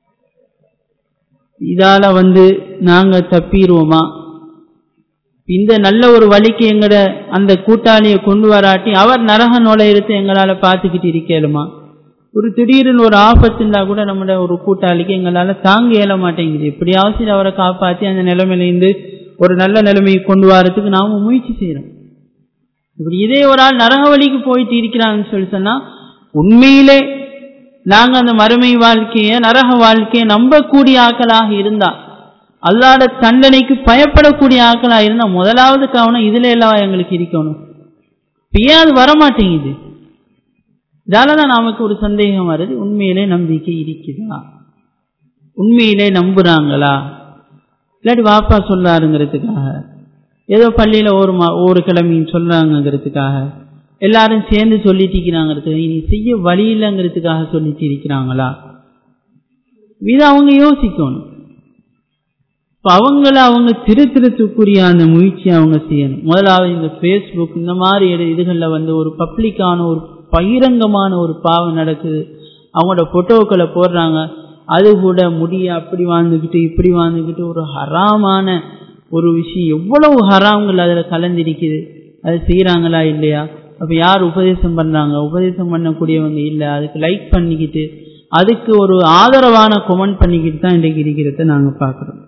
இதால வந்து நாங்க தப்பிடுவோமா இந்த நல்ல ஒரு வழிக்கு எங்கட அந்த கூட்டாளியை கொண்டு வராட்டி அவர் நரக நுழையிறத எங்களால பார்த்துக்கிட்டு இருக்கலுமா ஒரு திடீர்னு ஒரு ஆபத்து இருந்தா கூட நம்மளோட ஒரு கூட்டாளிக்கு எங்களால தாங்க இயல மாட்டேங்குது எப்படியாவது அவரை காப்பாற்றி அந்த நிலைமையிலேருந்து ஒரு நல்ல நிலைமையை கொண்டு வரதுக்கு நாம முயற்சி செய்யறோம் இப்படி இதே ஒரு ஆள் நரக வழிக்கு போயிட்டு இருக்கிறாங்கன்னு சொல்லி சொன்னா உண்மையிலே நாங்க அந்த மறுமை வாழ்க்கைய நரக வாழ்க்கையை நம்பக்கூடிய ஆக்களாக இருந்தா அல்லாட தண்டனைக்கு பயப்படக்கூடிய ஆக்களா இருந்தா முதலாவது கவனம் இதுல எல்லாம் எங்களுக்கு இருக்கணும் ஏன் அது வரமாட்டேங்குது இதாலதான் நமக்கு ஒரு சந்தேகம் வருது உண்மையிலே நம்பிக்கை இருக்குதா உண்மையிலே நம்புறாங்களா இல்லாட்டி வாப்பா சொல்லாருங்கிறதுக்காக ஏதோ பள்ளியில ஒரு மா ஒரு கிழமையும் சொல்றாங்கிறதுக்காக எல்லாரும் சேர்ந்து சொல்லிட்டு இருக்கிறாங்கிறதுக்காக இனி செய்ய வழி இல்லைங்கிறதுக்காக சொல்லிட்டு இருக்கிறாங்களா இதை அவங்க யோசிக்கணும் இப்போ அவங்கள அவங்க திருத்திருத்துக்குரிய அந்த முயற்சி அவங்க செய்யணும் முதலாவது இந்த ஃபேஸ்புக் இந்த மாதிரி இதுகளில் வந்து ஒரு பப்ளிக்கான ஒரு பகிரங்கமான ஒரு பாவம் நடக்குது அவங்களோட ஃபோட்டோக்களை போடுறாங்க அது கூட முடிய அப்படி வாழ்ந்துக்கிட்டு இப்படி வாழ்ந்துக்கிட்டு ஒரு ஹராமான ஒரு விஷயம் எவ்வளவு ஹராம்கள் அதில் கலந்திருக்குது அது செய்கிறாங்களா இல்லையா அப்போ யார் உபதேசம் பண்ணுறாங்க உபதேசம் பண்ணக்கூடியவங்க இல்லை அதுக்கு லைக் பண்ணிக்கிட்டு அதுக்கு ஒரு ஆதரவான கொமெண்ட் பண்ணிக்கிட்டு தான் இன்றைக்கு இருக்கிறத நாங்கள் பார்க்குறோம்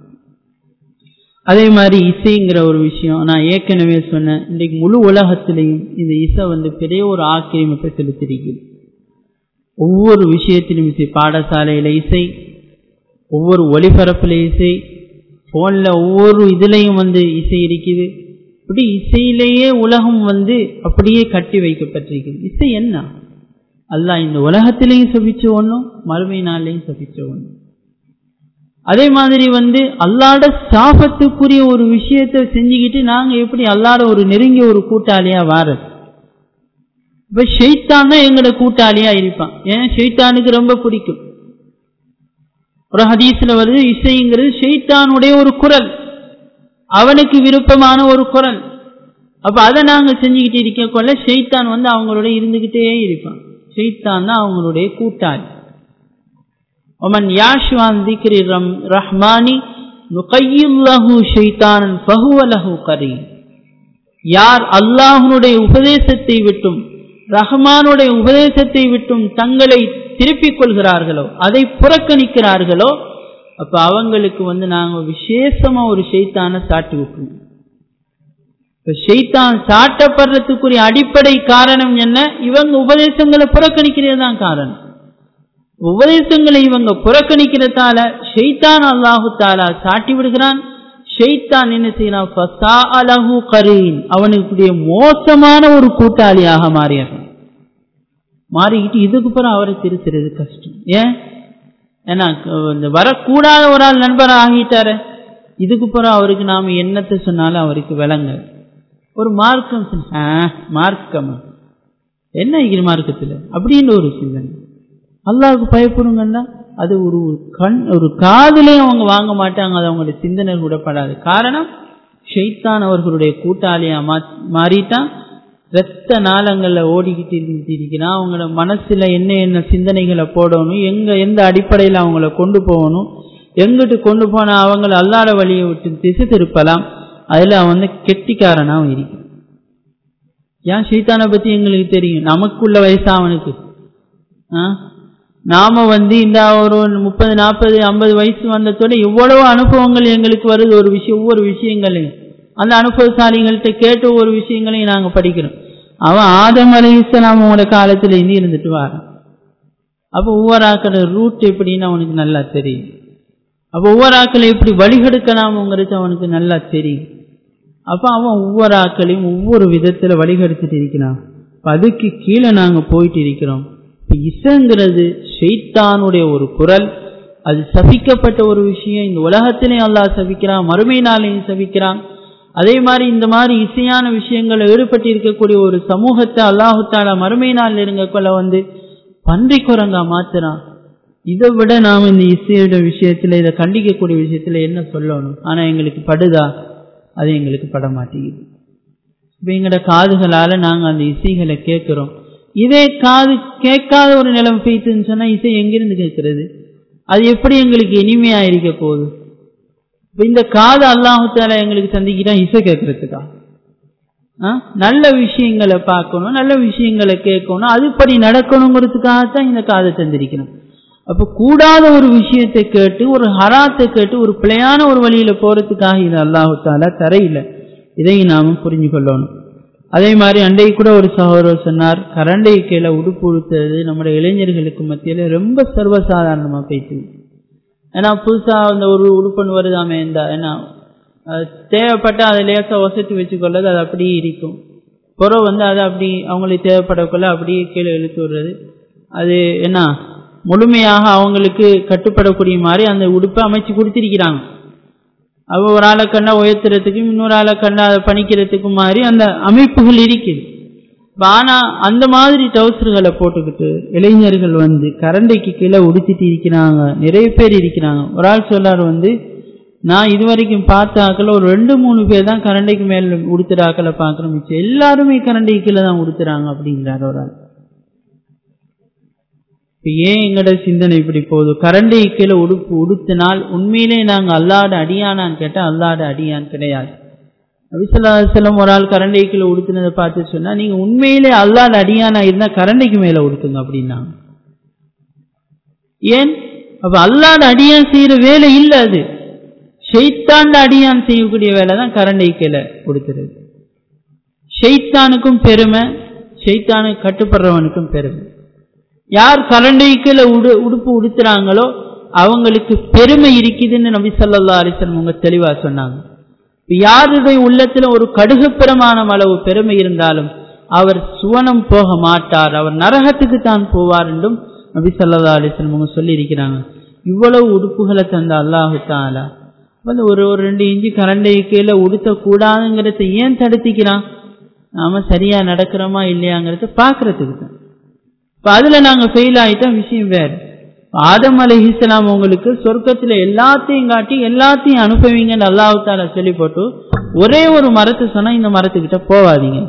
அதே மாதிரி இசைங்கிற ஒரு விஷயம் நான் ஏற்கனவே சொன்னேன் இன்றைக்கு முழு உலகத்திலையும் இந்த இசை வந்து பெரிய ஒரு ஆக்கிரமிப்பை செலுத்திருக்குது ஒவ்வொரு விஷயத்திலும் இசை பாடசாலையில் இசை ஒவ்வொரு ஒளிபரப்பில் இசை ஃபோனில் ஒவ்வொரு இதுலேயும் வந்து இசை இருக்குது இப்படி இசையிலேயே உலகம் வந்து அப்படியே கட்டி வைக்கப்பட்டிருக்குது இசை என்ன அல்லாஹ் இந்த உலகத்திலையும் சபிச்ச ஒன்றும் மறுமை நாள்லையும் சபிச்ச ஒன்றும் அதே மாதிரி வந்து அல்லாட சாபத்துக்குரிய ஒரு விஷயத்தை செஞ்சுக்கிட்டு நாங்க எப்படி அல்லாட ஒரு நெருங்கிய ஒரு கூட்டாளியா வாரது இப்ப ஷெய்தான் தான் எங்களோட கூட்டாளியா இருப்பான் ஏன்னா ஷெய்தானுக்கு ரொம்ப பிடிக்கும் ஒரு ஹதீஸ்ல வருது இசைங்கிறது ஷெய்தானுடைய ஒரு குரல் அவனுக்கு விருப்பமான ஒரு குரல் அப்ப அதை நாங்க செஞ்சுக்கிட்டு இருக்க கொள்ள ஷெய்தான் வந்து அவங்களோட இருந்துகிட்டே இருப்பான் ஷெய்தான் தான் அவங்களுடைய கூட்டாளி ومن يعش عن ذكر الرحمن نقيم له شيطانا فهو له قرين யார் அல்லாஹனுடைய உபதேசத்தை விட்டும் ரஹ்மானுடைய உபதேசத்தை விட்டும் தங்களை திருப்பிக் கொள்கிறார்களோ அதை புறக்கணிக்கிறார்களோ அப்ப அவங்களுக்கு வந்து நாங்க விசேஷமா ஒரு ஷெய்தான சாட்டி விட்டுருவோம் இப்ப ஷெய்தான் சாட்டப்படுறதுக்குரிய அடிப்படை காரணம் என்ன இவங்க உபதேசங்களை புறக்கணிக்கிறது தான் காரணம் உபதேசங்களை இவங்க புறக்கணிக்கிறதால ஷெய்தான் அல்லாஹு தாலா சாட்டி விடுகிறான் ஷெய்தான் என்ன செய்யறான் கரீன் அவனுக்கு மோசமான ஒரு கூட்டாளியாக மாறிடுறான் மாறிக்கிட்டு இதுக்கு பிறகு அவரை திருத்துறது கஷ்டம் ஏன் ஏன்னா இந்த வரக்கூடாத ஒரு ஆள் நண்பர் ஆகிட்டாரு இதுக்கு பிறகு அவருக்கு நாம என்னத்தை சொன்னாலும் அவருக்கு விளங்க ஒரு மார்க்கம் மார்க்கம் என்ன இருக்கிற மார்க்கத்தில் அப்படின்னு ஒரு சிந்தனை அல்லாவுக்கு பயப்படுங்கன்னா அது ஒரு கண் ஒரு காதலையும் அவங்க வாங்க மாட்டாங்க அது அவங்களுடைய சிந்தனை கூடப்படாது காரணம் ஷெய்தான் அவர்களுடைய கூட்டாளியா மாறிட்டான் இரத்த நாளங்கள்ல ஓடிக்கிட்டு இருந்துட்டு இருக்கிறான் அவங்களோட மனசுல என்ன என்ன சிந்தனைகளை போடணும் எங்க எந்த அடிப்படையில் அவங்கள கொண்டு போகணும் எங்கிட்டு கொண்டு போனா அவங்கள அல்லாத வழியை விட்டு திசை திருப்பலாம் அதுல அவன் வந்து கெட்டிக்காரனாகவும் இருக்கு ஏன் சீத்தானை பத்தி எங்களுக்கு தெரியும் நமக்குள்ள வயசா அவனுக்கு ஆ? நாம வந்து இந்த ஒரு முப்பது நாற்பது ஐம்பது வயசு வந்ததோட எவ்வளவு அனுபவங்கள் எங்களுக்கு வருது ஒரு விஷயம் ஒவ்வொரு விஷயங்களையும் அந்த அனுபவசாலிகள்கிட்ட கேட்ட ஒவ்வொரு விஷயங்களையும் நாங்க படிக்கிறோம் அவன் ஆதம் அலி இஸ்லாம் அவங்களோட காலத்துல இருந்து இருந்துட்டு வாரான் அப்போ ஒவ்வொரு ஆக்களோட ரூட் எப்படின்னு அவனுக்கு நல்லா தெரியும் அப்போ ஒவ்வொரு ஆக்களை எப்படி வழிகெடுக்கலாம்ங்கிறது அவனுக்கு நல்லா தெரியும் அப்போ அவன் ஒவ்வொரு ஆக்களையும் ஒவ்வொரு விதத்துல வழிகெடுத்துட்டு இருக்கிறான் அப்ப அதுக்கு கீழே நாங்க போயிட்டு இருக்கிறோம் இப்ப இசைங்கிறது ஷெய்தானுடைய ஒரு குரல் அது சபிக்கப்பட்ட ஒரு விஷயம் இந்த உலகத்திலே அல்லாஹ் சபிக்கிறான் மறுமை நாளையும் சபிக்கிறான் அதே மாதிரி இந்த மாதிரி இசையான விஷயங்களை ஈடுபட்டு இருக்கக்கூடிய ஒரு சமூகத்தை அல்லாஹு தாலா மறுமை நாள் இருங்கக்குள்ள வந்து பன்றி குரங்கா மாத்துறான் இதை விட நாம் இந்த இசையோட விஷயத்துல இதை கண்டிக்கக்கூடிய விஷயத்துல என்ன சொல்லணும் ஆனா எங்களுக்கு படுதா அது எங்களுக்கு பட மாட்டேங்குது இப்ப எங்களோட காதுகளால நாங்க அந்த இசைகளை கேட்கிறோம் இதே காது கேட்காத ஒரு நிலைமை பெய்த்துன்னு சொன்னா இசை எங்கிருந்து கேட்கிறது அது எப்படி எங்களுக்கு இனிமையா இருக்க போகுது இப்ப இந்த காது அல்லாஹால எங்களுக்கு சந்திக்கிட்டான் இசை கேட்கறதுக்கா ஆ? நல்ல விஷயங்களை பார்க்கணும் நல்ல விஷயங்களை கேட்கணும் அதுபடி நடக்கணுங்கிறதுக்காகத்தான் இந்த காதை தந்திருக்கணும் அப்ப கூடாத ஒரு விஷயத்தை கேட்டு ஒரு ஹராத்தை கேட்டு ஒரு பிழையான ஒரு வழியில போறதுக்காக இது அல்லாஹு தாலா தரையில இதையும் நாம புரிஞ்சு கொள்ளணும் அதே மாதிரி அண்டை கூட ஒரு சகோதரர் சொன்னார் கரண்டை கீழே உடுப்பு உடுத்துறது நம்முடைய இளைஞர்களுக்கு மத்தியில ரொம்ப சர்வசாதாரணமா போயிட்டு ஏன்னா புதுசா அந்த ஒரு உடுப்பன் வருதாமே இந்த ஏன்னா அது தேவைப்பட்ட அதை லேசா ஒசத்தி வச்சுக்கொள்ளது அது அப்படியே இருக்கும் புறம் வந்து அது அப்படி அவங்களுக்கு தேவைப்படக்குள்ள அப்படியே கீழே இழுத்து விடுறது அது என்ன முழுமையாக அவங்களுக்கு கட்டுப்படக்கூடிய மாதிரி அந்த உடுப்பை அமைச்சு கொடுத்திருக்கிறாங்க அவ ஒரு ஆளை கண்டா உயர்த்துறதுக்கும் இன்னொரு ஆளை கண்டா அதை பணிக்கிறதுக்கும் மாதிரி அந்த அமைப்புகள் இருக்குது இப்ப ஆனா அந்த மாதிரி டவுசர்களை போட்டுக்கிட்டு இளைஞர்கள் வந்து கரண்டைக்கு கீழே உடுத்திட்டு இருக்கிறாங்க நிறைய பேர் இருக்கிறாங்க ஒரு ஆள் சொல்லார் வந்து நான் இது வரைக்கும் பார்த்த ஆக்கள் ஒரு ரெண்டு மூணு பேர் தான் கரண்டைக்கு மேல உடுத்துற ஆக்களை பார்க்குறோம் மிச்சம் எல்லாருமே கரண்டைக்கு கீழே தான் உடுத்துறாங்க அப்படிங்கிறார் ஒரு ஆள் இப்ப ஏன் எங்களோட சிந்தனை இப்படி போகுது கரண்டை கீழே உடுப்பு உடுத்தினால் உண்மையிலே நாங்க அல்லாட அடியானான்னு கேட்டா அல்லாட அடியான் கிடையாது நபிசல்லாசலம் ஒரு ஆள் கரண்டை கீழே உடுத்தினதை பார்த்து சொன்னா நீங்க உண்மையிலே அல்லாட அடியானா இருந்தா கரண்டைக்கு மேல உடுத்துங்க அப்படின்னாங்க ஏன் அப்ப அல்லாட அடியான் செய்யற வேலை இல்ல அது ஷெய்தாண்ட அடியான் செய்யக்கூடிய வேலை தான் கரண்டை கீழே கொடுக்கிறது ஷெய்தானுக்கும் பெருமை ஷெய்தானுக்கு கட்டுப்படுறவனுக்கும் பெருமை யார் கரண்டைக்குள்ள உடு உடுப்பு உடுத்துறாங்களோ அவங்களுக்கு பெருமை இருக்குதுன்னு நபி சொல்லா அலிசன் அவங்க தெளிவா சொன்னாங்க யாருடைய உள்ளத்துல ஒரு கடுகுப்பிரமான அளவு பெருமை இருந்தாலும் அவர் சுவனம் போக மாட்டார் அவர் நரகத்துக்கு தான் போவார் என்றும் நபி சொல்லா அலிசன் அவங்க சொல்லி இருக்கிறாங்க இவ்வளவு உடுப்புகளை தந்த அல்லாஹு தாலா வந்து ஒரு ஒரு ரெண்டு இன்ச்சு கரண்டை கீழே உடுத்த கூடாதுங்கிறத ஏன் தடுத்திக்கிறான் நாம சரியா நடக்கிறோமா இல்லையாங்கிறத பாக்குறதுக்கு தான் இப்ப அதுல நாங்க ஃபெயில் ஆயிட்டா விஷயம் வேற ஆதம் அலி இஸ்லாம் உங்களுக்கு சொர்க்கத்துல எல்லாத்தையும் காட்டி எல்லாத்தையும் அனுபவிங்கன்னு அல்லாஹால சொல்லி போட்டு ஒரே ஒரு மரத்தை சொன்னா இந்த மரத்துக்கிட்ட போவாதீங்க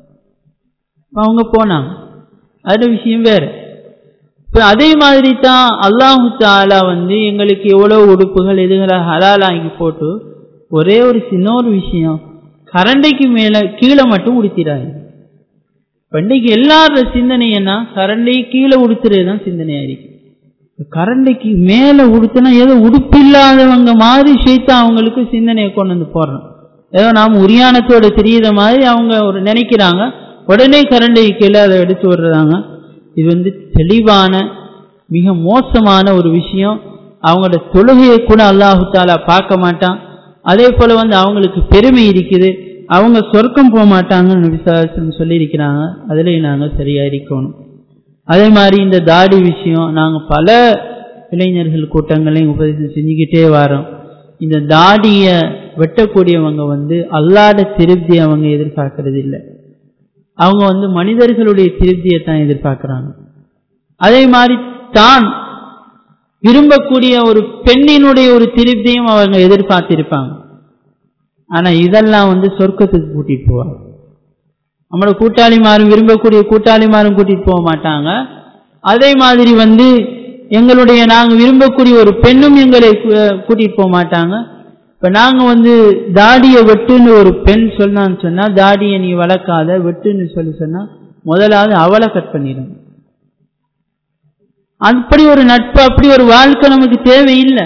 அவங்க போனாங்க அது விஷயம் வேற இப்ப அதே மாதிரி தான் அல்லாஹு தாலா வந்து எங்களுக்கு எவ்வளவு உடுப்புகள் இதுகளை ஹலால் ஆகி போட்டு ஒரே ஒரு சின்ன ஒரு விஷயம் கரண்டைக்கு மேல கீழே மட்டும் உடுத்திடாது பண்டிகை எல்லாரோட சிந்தனை என்ன கரண்டை கீழே உடுத்துறது தான் சிந்தனையா இருக்கு கரண்டைக்கு மேல உடுத்தினா ஏதோ உடுப்பு இல்லாதவங்க மாதிரி சேர்த்து அவங்களுக்கு சிந்தனையை கொண்டு வந்து போடுறோம் ஏதோ நாம் உரியானத்தோட தெரியுத மாதிரி அவங்க ஒரு நினைக்கிறாங்க உடனே கரண்டை கீழே அதை எடுத்து விடுறாங்க இது வந்து தெளிவான மிக மோசமான ஒரு விஷயம் அவங்களோட தொழுகையை கூட அல்லாஹு தாலா பார்க்க மாட்டான் அதே போல வந்து அவங்களுக்கு பெருமை இருக்குது அவங்க சொர்க்கம் போக மாட்டாங்கன்னு விசாரிச்சு சொல்லியிருக்கிறாங்க அதுலேயும் நாங்கள் சரியா இருக்கணும் அதே மாதிரி இந்த தாடி விஷயம் நாங்கள் பல இளைஞர்கள் கூட்டங்களையும் உபதேசம் செஞ்சுக்கிட்டே வரோம் இந்த தாடியை வெட்டக்கூடியவங்க வந்து அல்லாத திருப்தி அவங்க எதிர்பார்க்கறது இல்லை அவங்க வந்து மனிதர்களுடைய திருப்தியை தான் எதிர்பார்க்கிறாங்க அதே மாதிரி தான் விரும்பக்கூடிய ஒரு பெண்ணினுடைய ஒரு திருப்தியும் அவங்க எதிர்பார்த்திருப்பாங்க ஆனா இதெல்லாம் வந்து சொர்க்கத்துக்கு கூட்டிட்டு போவாங்க நம்மளோட கூட்டாளிமாரும் விரும்பக்கூடிய கூட்டாளிமாரும் கூட்டிட்டு போக மாட்டாங்க அதே மாதிரி வந்து எங்களுடைய நாங்க விரும்பக்கூடிய ஒரு பெண்ணும் எங்களை கூட்டிட்டு போக மாட்டாங்க இப்ப நாங்க வந்து தாடிய வெட்டுன்னு ஒரு பெண் சொன்னான்னு சொன்னா தாடிய நீ வளர்க்காத வெட்டுன்னு சொல்லி சொன்னா முதலாவது அவளை கட் பண்ணிடும் அப்படி ஒரு நட்பு அப்படி ஒரு வாழ்க்கை நமக்கு தேவையில்லை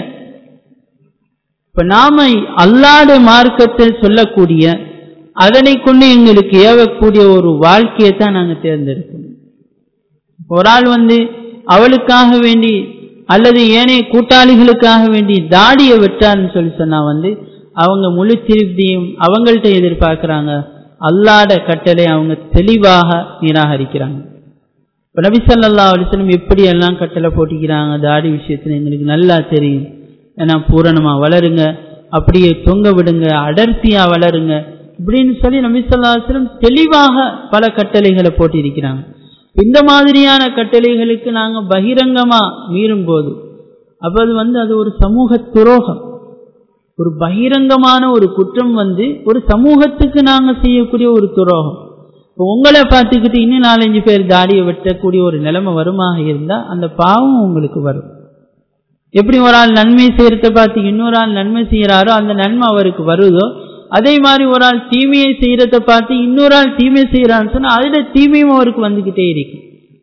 இப்ப நாம அல்லாத மார்க்கத்தை சொல்லக்கூடிய அதனை கொண்டு எங்களுக்கு ஏவக்கூடிய ஒரு வாழ்க்கையை தான் நாங்க தேர்ந்தெடுக்கணும் ஒரு ஆள் வந்து அவளுக்காக வேண்டி அல்லது ஏனைய கூட்டாளிகளுக்காக வேண்டி தாடியை வெட்டான்னு சொல்லி சொன்னா வந்து அவங்க முழு திருப்தியும் அவங்கள்ட்ட எதிர்பார்க்கிறாங்க அல்லாத கட்டளை அவங்க தெளிவாக நிராகரிக்கிறாங்க இப்போ நபிசல்லா அலிஸ்லம் எப்படி எல்லாம் கட்டளை போட்டிக்கிறாங்க தாடி விஷயத்துல எங்களுக்கு நல்லா தெரியும் ஏன்னா பூரணமா வளருங்க அப்படியே தொங்க விடுங்க அடர்த்தியா வளருங்க இப்படின்னு சொல்லி நபிசல்லா அலிஸ்லம் தெளிவாக பல கட்டளைகளை போட்டிருக்கிறாங்க இந்த மாதிரியான கட்டளைகளுக்கு நாங்க பகிரங்கமா மீறும் போது அப்ப அது வந்து அது ஒரு சமூக துரோகம் ஒரு பகிரங்கமான ஒரு குற்றம் வந்து ஒரு சமூகத்துக்கு நாங்க செய்யக்கூடிய ஒரு துரோகம் இப்போ உங்களை பார்த்துக்கிட்டு இன்னும் நாலஞ்சு பேர் தாடியை வெட்டக்கூடிய ஒரு நிலைமை வருமாக இருந்தா அந்த பாவம் உங்களுக்கு வரும் எப்படி ஒரு ஆள் நன்மை செய்யறத பார்த்து இன்னொரு ஆள் நன்மை செய்யறாரோ அந்த நன்மை அவருக்கு வருதோ அதே மாதிரி ஒரு ஆள் தீமையை செய்யறத பார்த்து இன்னொரு ஆள் தீமை செய்யறான்னு சொன்னா அதுல தீமையும் அவருக்கு வந்துகிட்டே இருக்கு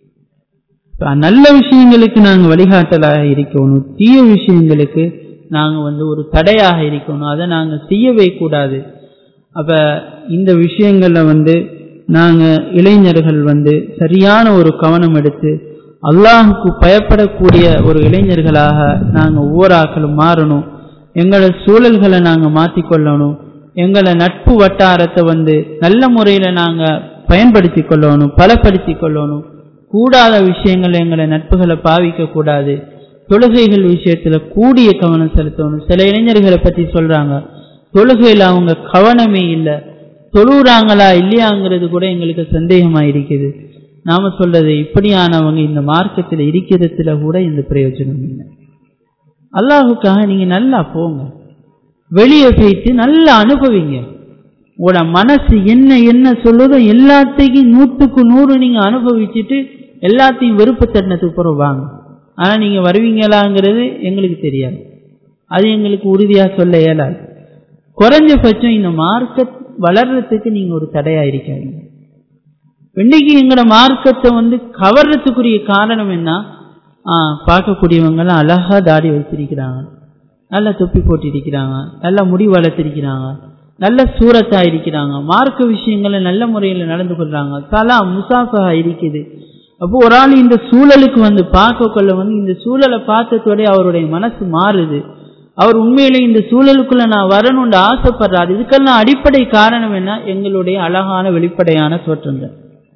நல்ல விஷயங்களுக்கு நாங்க வழிகாட்டலாக இருக்கணும் தீய விஷயங்களுக்கு நாங்க வந்து ஒரு தடையாக இருக்கணும் அதை நாங்க செய்யவே கூடாது அப்ப இந்த விஷயங்கள்ல வந்து நாங்க இளைஞர்கள் வந்து சரியான ஒரு கவனம் எடுத்து அல்லாஹுக்கு பயப்படக்கூடிய ஒரு இளைஞர்களாக நாங்க ஒவ்வொரு மாறணும் எங்களோட சூழல்களை நாங்க மாற்றிக்கொள்ளணும் எங்களை நட்பு வட்டாரத்தை வந்து நல்ல முறையில நாங்க பயன்படுத்தி கொள்ளணும் பலப்படுத்தி கொள்ளணும் கூடாத விஷயங்கள் எங்களை நட்புகளை பாவிக்க கூடாது தொழுகைகள் விஷயத்துல கூடிய கவனம் செலுத்தணும் சில இளைஞர்களை பத்தி சொல்றாங்க தொழுகையில் அவங்க கவனமே இல்லை தொழுறாங்களா இல்லையாங்கிறது கூட எங்களுக்கு சந்தேகமா இருக்குது நாம சொல்றது இப்படியானவங்க இந்த மார்க்கத்தில் இருக்கிறதுல கூட இந்த பிரயோஜனம் இல்லை அல்லாஹுக்காக நீங்க நல்லா போங்க வெளியே போயிட்டு நல்லா அனுபவிங்க உங்களோட மனசு என்ன என்ன சொல்லுதோ எல்லாத்தையும் நூற்றுக்கு நூறு நீங்க அனுபவிச்சுட்டு எல்லாத்தையும் வெறுப்பு தட்டினத்துக்கு பிறகு வாங்க ஆனா நீங்க வருவீங்களாங்கிறது எங்களுக்கு தெரியாது அது எங்களுக்கு உறுதியா சொல்ல இயலாது குறைஞ்சபட்சம் இந்த மார்க்கெட் வளர்றதுக்கு நீங்க ஒரு தடையா இருக்காதீங்க இன்னைக்கு எங்களோட மார்க்கத்தை வந்து கவர்றதுக்குரிய காரணம் என்ன பார்க்கக்கூடியவங்கெல்லாம் அழகா தாடி வச்சிருக்கிறாங்க நல்லா தொப்பி போட்டிருக்கிறாங்க நல்லா முடி வளர்த்திருக்கிறாங்க நல்ல சூரத்தா இருக்கிறாங்க மார்க்க விஷயங்களை நல்ல முறையில் நடந்து கொள்றாங்க தலா முசாஃபா இருக்குது அப்போ ஒரு ஆள் இந்த சூழலுக்கு வந்து பார்க்க கொள்ள வந்து இந்த சூழலை பார்த்ததோட அவருடைய மனசு மாறுது அவர் உண்மையிலே இந்த சூழலுக்குள்ள நான் வரணும்னு ஆசைப்படுறாரு இதுக்கெல்லாம் அடிப்படை காரணம் என்ன எங்களுடைய அழகான வெளிப்படையான தோற்றங்கள்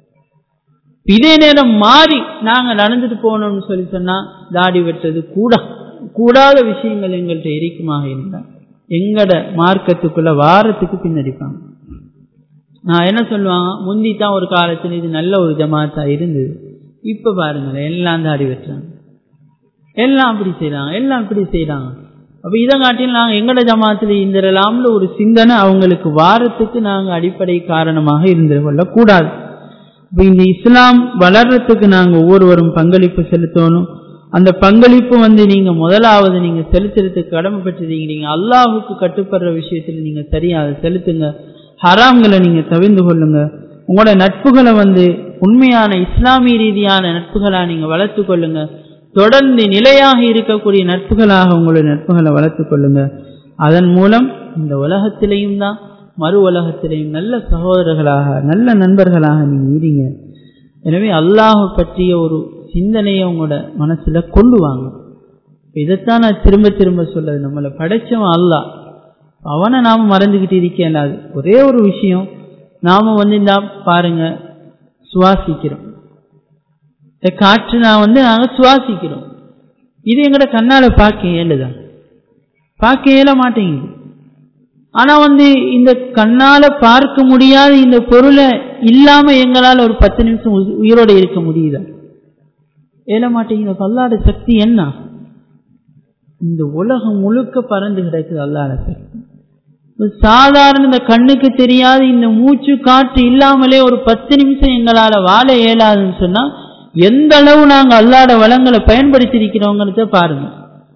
இதே நேரம் மாறி நாங்க நடந்துட்டு போனோம்னு சொல்லி சொன்னா தாடி வெட்டுறது கூட கூடாத விஷயங்கள் எங்கள்கிட்ட இருக்குமாக இருந்தா எங்கட மார்க்கத்துக்குள்ள வாரத்துக்கு பின்னடிப்பாங்க நான் என்ன சொல்லுவாங்க முந்தி தான் ஒரு காலத்தில் இது நல்ல ஒரு ஜமாத்தா இருந்தது இப்ப பாருங்களேன் எல்லாம் தாடி வெட்டுறாங்க எல்லாம் அப்படி செய்யறாங்க எல்லாம் இப்படி செய்யறாங்க அப்ப இதை காட்டிலும் நாங்க எங்கட ஜமாத்துல இருந்திரலாம்னு ஒரு சிந்தனை அவங்களுக்கு வாரத்துக்கு நாங்க அடிப்படை காரணமாக இருந்து கொள்ளக்கூடாது இப்ப இந்த இஸ்லாம் வளர்றதுக்கு நாங்க ஒவ்வொருவரும் பங்களிப்பு செலுத்தணும் அந்த பங்களிப்பு வந்து நீங்க முதலாவது நீங்க செலுத்துறதுக்கு கடமை பெற்றிருக்கீங்க நீங்க அல்லாஹுக்கு கட்டுப்படுற விஷயத்துல நீங்க சரியா அதை செலுத்துங்க ஹராம்களை நீங்க தவிர்ந்து கொள்ளுங்க உங்களோட நட்புகளை வந்து உண்மையான இஸ்லாமிய ரீதியான நட்புகளா நீங்க வளர்த்து கொள்ளுங்க தொடர்ந்து நிலையாக இருக்கக்கூடிய நட்புகளாக உங்களுடைய நட்புகளை வளர்த்து கொள்ளுங்க அதன் மூலம் இந்த உலகத்திலையும் தான் மறு உலகத்திலையும் நல்ல சகோதரர்களாக நல்ல நண்பர்களாக நீங்க இருங்க எனவே அல்லாஹ் பற்றிய ஒரு சிந்தனையை உங்களோட மனசுல கொண்டு வாங்க இதைத்தான் நான் திரும்ப திரும்ப சொல்றது நம்மளை படைச்சவன் அல்லாஹ் அவனை நாம மறந்துகிட்டு இருக்கேன் ஒரே ஒரு விஷயம் நாம வந்து இந்த பாருங்க சுவாசிக்கிறோம் இந்த காற்று நான் வந்து நாங்க சுவாசிக்கிறோம் இது எங்கட கண்ணால பார்க்க இயலுதான் பார்க்க இயல மாட்டேங்குது ஆனா வந்து இந்த கண்ணால பார்க்க முடியாத இந்த பொருளை இல்லாம எங்களால ஒரு பத்து நிமிஷம் உயிரோட இருக்க முடியுதா ஏல மாட்டேங்குது அல்லாட சக்தி என்ன இந்த உலகம் முழுக்க பறந்து கிடக்குது அல்லாட சக்தி சாதாரண இந்த கண்ணுக்கு தெரியாத இந்த மூச்சு காற்று இல்லாமலே ஒரு பத்து நிமிஷம் எங்களால வாழ இயலாதுன்னு சொன்னா எந்த அளவு நாங்க அல்லாட வளங்களை பயன்படுத்தி இருக்கிறோங்கிறத பாருங்க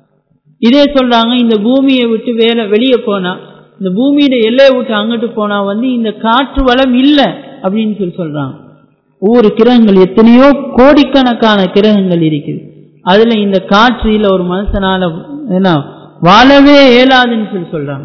இதே சொல்றாங்க இந்த பூமியை விட்டு வேலை வெளியே போனா இந்த பூமியோட எல்லையை விட்டு அங்கிட்டு போனா வந்து இந்த காற்று வளம் இல்லை அப்படின்னு சொல்லி சொல்றாங்க ஒவ்வொரு கிரகங்கள் எத்தனையோ கோடிக்கணக்கான கிரகங்கள் இருக்குது அதுல இந்த காற்று இல்ல ஒரு மனுஷனால என்ன வாழவே இயலாதுன்னு சொல்லி சொல்றாங்க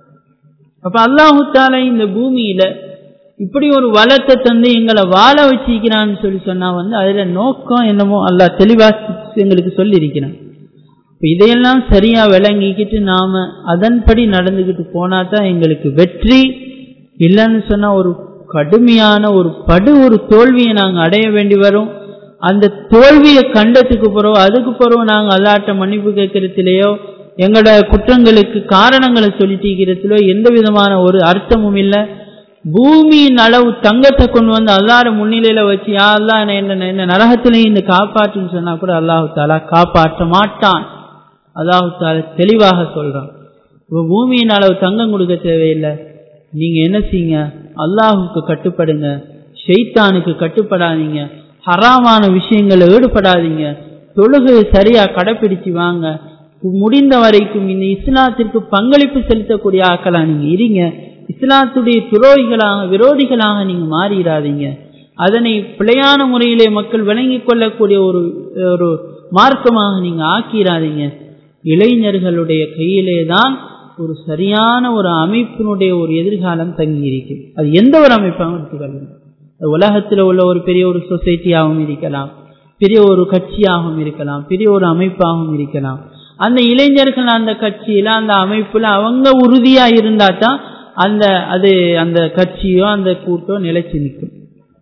அப்ப அல்லாஹுத்தால இந்த பூமியில இப்படி ஒரு வளத்தை தந்து எங்களை வாழ வச்சிருக்கிறான்னு சொல்லி சொன்னா வந்து அதுல நோக்கம் என்னமோ அல்லாஹ் தெளிவா எங்களுக்கு சொல்லி இருக்கிறான் இதையெல்லாம் சரியா விளங்கிக்கிட்டு நாம அதன்படி நடந்துகிட்டு போனா தான் எங்களுக்கு வெற்றி இல்லைன்னு சொன்னா ஒரு கடுமையான ஒரு படு ஒரு தோல்வியை நாங்க அடைய வேண்டி வரும் அந்த தோல்வியை கண்டதுக்கு பிறகு அதுக்கு பிறகு நாங்க அல்லாட்ட மன்னிப்பு கேட்கறதுலையோ எங்களோட குற்றங்களுக்கு காரணங்களை சொல்லிட்டிருக்கிறதுலோ எந்த விதமான ஒரு அர்த்தமும் இல்லை பூமியின் அளவு தங்கத்தை கொண்டு வந்து அல்லாட முன்னிலையில வச்சு யாரெல்லாம் என்ன என்ன நரகத்திலையும் இந்த காப்பாற்றுன்னு சொன்னா கூட அல்லாஹு தாலா காப்பாற்ற மாட்டான் அல்லாஹு தாலா தெளிவாக சொல்றான் இப்போ பூமியின் அளவு தங்கம் கொடுக்க தேவையில்லை நீங்க என்ன செய்யுங்க அல்லாஹுக்கு கட்டுப்படுங்க ஷெய்தானுக்கு கட்டுப்படாதீங்க ஹராமான விஷயங்களை ஈடுபடாதீங்க தொழுகையை சரியா கடைப்பிடிச்சு வாங்க முடிந்த வரைக்கும் இந்த இஸ்லாத்திற்கு பங்களிப்பு செலுத்தக்கூடிய ஆக்களா நீங்க இருங்க இஸ்லாத்துடைய துரோகிகளாக விரோதிகளாக நீங்க மாறிடாதீங்க அதனை பிழையான முறையிலே மக்கள் விளங்கி கொள்ளக்கூடிய ஒரு ஒரு மார்க்கமாக நீங்க ஆக்கிடாதீங்க இளைஞர்களுடைய கையிலே தான் ஒரு சரியான ஒரு அமைப்பினுடைய ஒரு எதிர்காலம் தங்கி இருக்கு அது எந்த ஒரு அமைப்பாகவும் எடுத்துக்கொள்ளுங்க உலகத்தில் உள்ள ஒரு பெரிய ஒரு சொசைட்டியாகவும் இருக்கலாம் பெரிய ஒரு கட்சியாகவும் இருக்கலாம் பெரிய ஒரு அமைப்பாகவும் இருக்கலாம் அந்த இளைஞர்கள் அந்த கட்சியில அந்த அமைப்புல அவங்க உறுதியா இருந்தா தான் அந்த அது அந்த கட்சியோ அந்த கூட்டோ நிலைச்சு நிற்கும்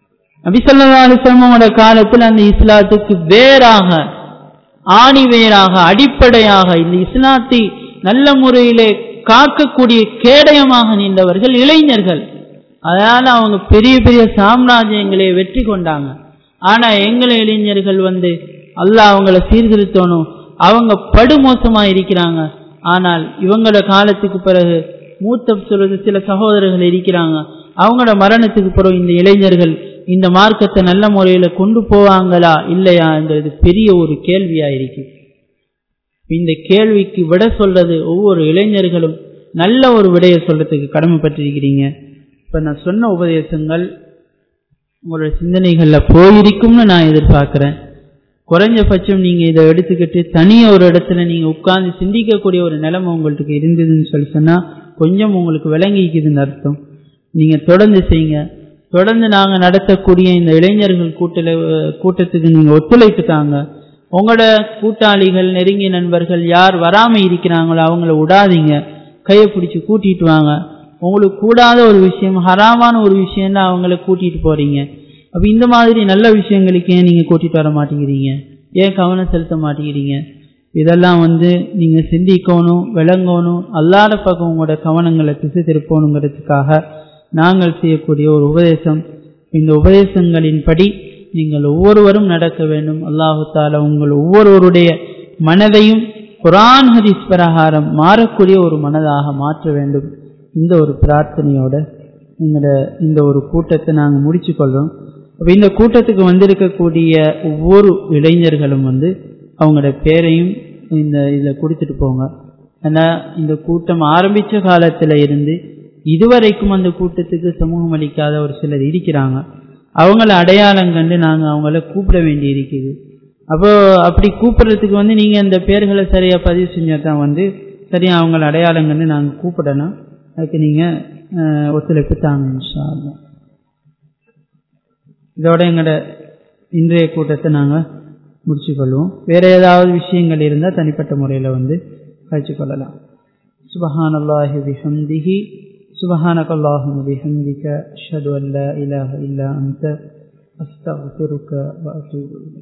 நபிசல்லாசமோட காலத்தில் அந்த இஸ்லாத்துக்கு வேறாக ஆணி வேறாக அடிப்படையாக இந்த இஸ்லாத்தை நல்ல முறையிலே காக்கக்கூடிய கேடயமாக நின்றவர்கள் இளைஞர்கள் அதனால அவங்க பெரிய பெரிய சாம்ராஜ்யங்களை வெற்றி கொண்டாங்க ஆனா எங்களை இளைஞர்கள் வந்து அல்லாஹ் அவங்கள சீர்திருத்தணும் அவங்க படுமோசமா இருக்கிறாங்க ஆனால் இவங்களோட காலத்துக்கு பிறகு மூத்த சொல்றது சில சகோதரர்கள் இருக்கிறாங்க அவங்களோட மரணத்துக்கு பிறகு இந்த இளைஞர்கள் இந்த மார்க்கத்தை நல்ல முறையில கொண்டு போவாங்களா இல்லையாங்கிறது பெரிய ஒரு கேள்வியா இருக்கு இந்த கேள்விக்கு விட சொல்றது ஒவ்வொரு இளைஞர்களும் நல்ல ஒரு விடைய சொல்றதுக்கு கடமைப்பட்டிருக்கிறீங்க இப்ப நான் சொன்ன உபதேசங்கள் உங்களோட சிந்தனைகள்ல போயிருக்கும்னு நான் எதிர்பார்க்கிறேன் குறைஞ்சபட்சம் நீங்க இதை எடுத்துக்கிட்டு தனிய ஒரு இடத்துல நீங்க உட்கார்ந்து சிந்திக்கக்கூடிய ஒரு நிலைமை உங்களுக்கு இருந்ததுன்னு சொல்லி சொன்னா கொஞ்சம் உங்களுக்கு விளங்கிக்குதுன்னு அர்த்தம் நீங்க தொடர்ந்து செய்யுங்க தொடர்ந்து நாங்க நடத்தக்கூடிய இந்த இளைஞர்கள் கூட்டல கூட்டத்துக்கு நீங்க ஒத்துழைப்பு தாங்க உங்களோட கூட்டாளிகள் நெருங்கிய நண்பர்கள் யார் வராம இருக்கிறாங்களோ அவங்கள விடாதீங்க கையை பிடிச்சி கூட்டிட்டு வாங்க உங்களுக்கு கூடாத ஒரு விஷயம் ஹராமான ஒரு விஷயம் தான் அவங்கள கூட்டிட்டு போறீங்க அப்ப இந்த மாதிரி நல்ல விஷயங்களுக்கு ஏன் நீங்க கூட்டிட்டு வர மாட்டேங்கிறீங்க ஏன் கவனம் செலுத்த மாட்டேங்கிறீங்க இதெல்லாம் வந்து நீங்க சிந்திக்கணும் விளங்கணும் அல்லாத பக்கம் உங்களோட கவனங்களை திசை திருப்பணுங்கிறதுக்காக நாங்கள் செய்யக்கூடிய ஒரு உபதேசம் இந்த உபதேசங்களின்படி நீங்கள் ஒவ்வொருவரும் நடக்க வேண்டும் அல்லாஹு தாலா உங்கள் ஒவ்வொருவருடைய மனதையும் குரான் ஹதீஸ் பிரகாரம் மாறக்கூடிய ஒரு மனதாக மாற்ற வேண்டும் இந்த ஒரு பிரார்த்தனையோட எங்களோட இந்த ஒரு கூட்டத்தை நாங்கள் முடிச்சு கொள்றோம் அப்போ இந்த கூட்டத்துக்கு வந்திருக்கக்கூடிய ஒவ்வொரு இளைஞர்களும் வந்து அவங்களோட பேரையும் இந்த இதில் கொடுத்துட்டு போங்க ஏன்னா இந்த கூட்டம் ஆரம்பித்த காலத்தில் இருந்து இதுவரைக்கும் அந்த கூட்டத்துக்கு சமூகம் அளிக்காத ஒரு சிலர் இருக்கிறாங்க அவங்கள அடையாளம் கண்டு நாங்கள் அவங்கள கூப்பிட வேண்டி இருக்குது அப்போ அப்படி கூப்பிடுறதுக்கு வந்து நீங்கள் அந்த பேர்களை சரியாக பதிவு செஞ்சால் தான் வந்து சரியாக அவங்கள அடையாளம் கண்டு நாங்கள் கூப்பிடணும் அதுக்கு நீங்கள் ஒத்துழைப்பு தாங்க இன்ஷா அல்லாஹ். இதோட எங்களோட இன்றைய கூட்டத்தை நாங்கள் முடிச்சுக்கொள்வோம் வேற ஏதாவது விஷயங்கள் இருந்தால் தனிப்பட்ட முறையில் வந்து கழிச்சு கொள்ளலாம் சுபஹான் அல்லாஹி பிஹம்திஹி سبحانك اللهم وبحمدك أشهد أن لا إله إلا أنت أستغفرك وأتوب إليك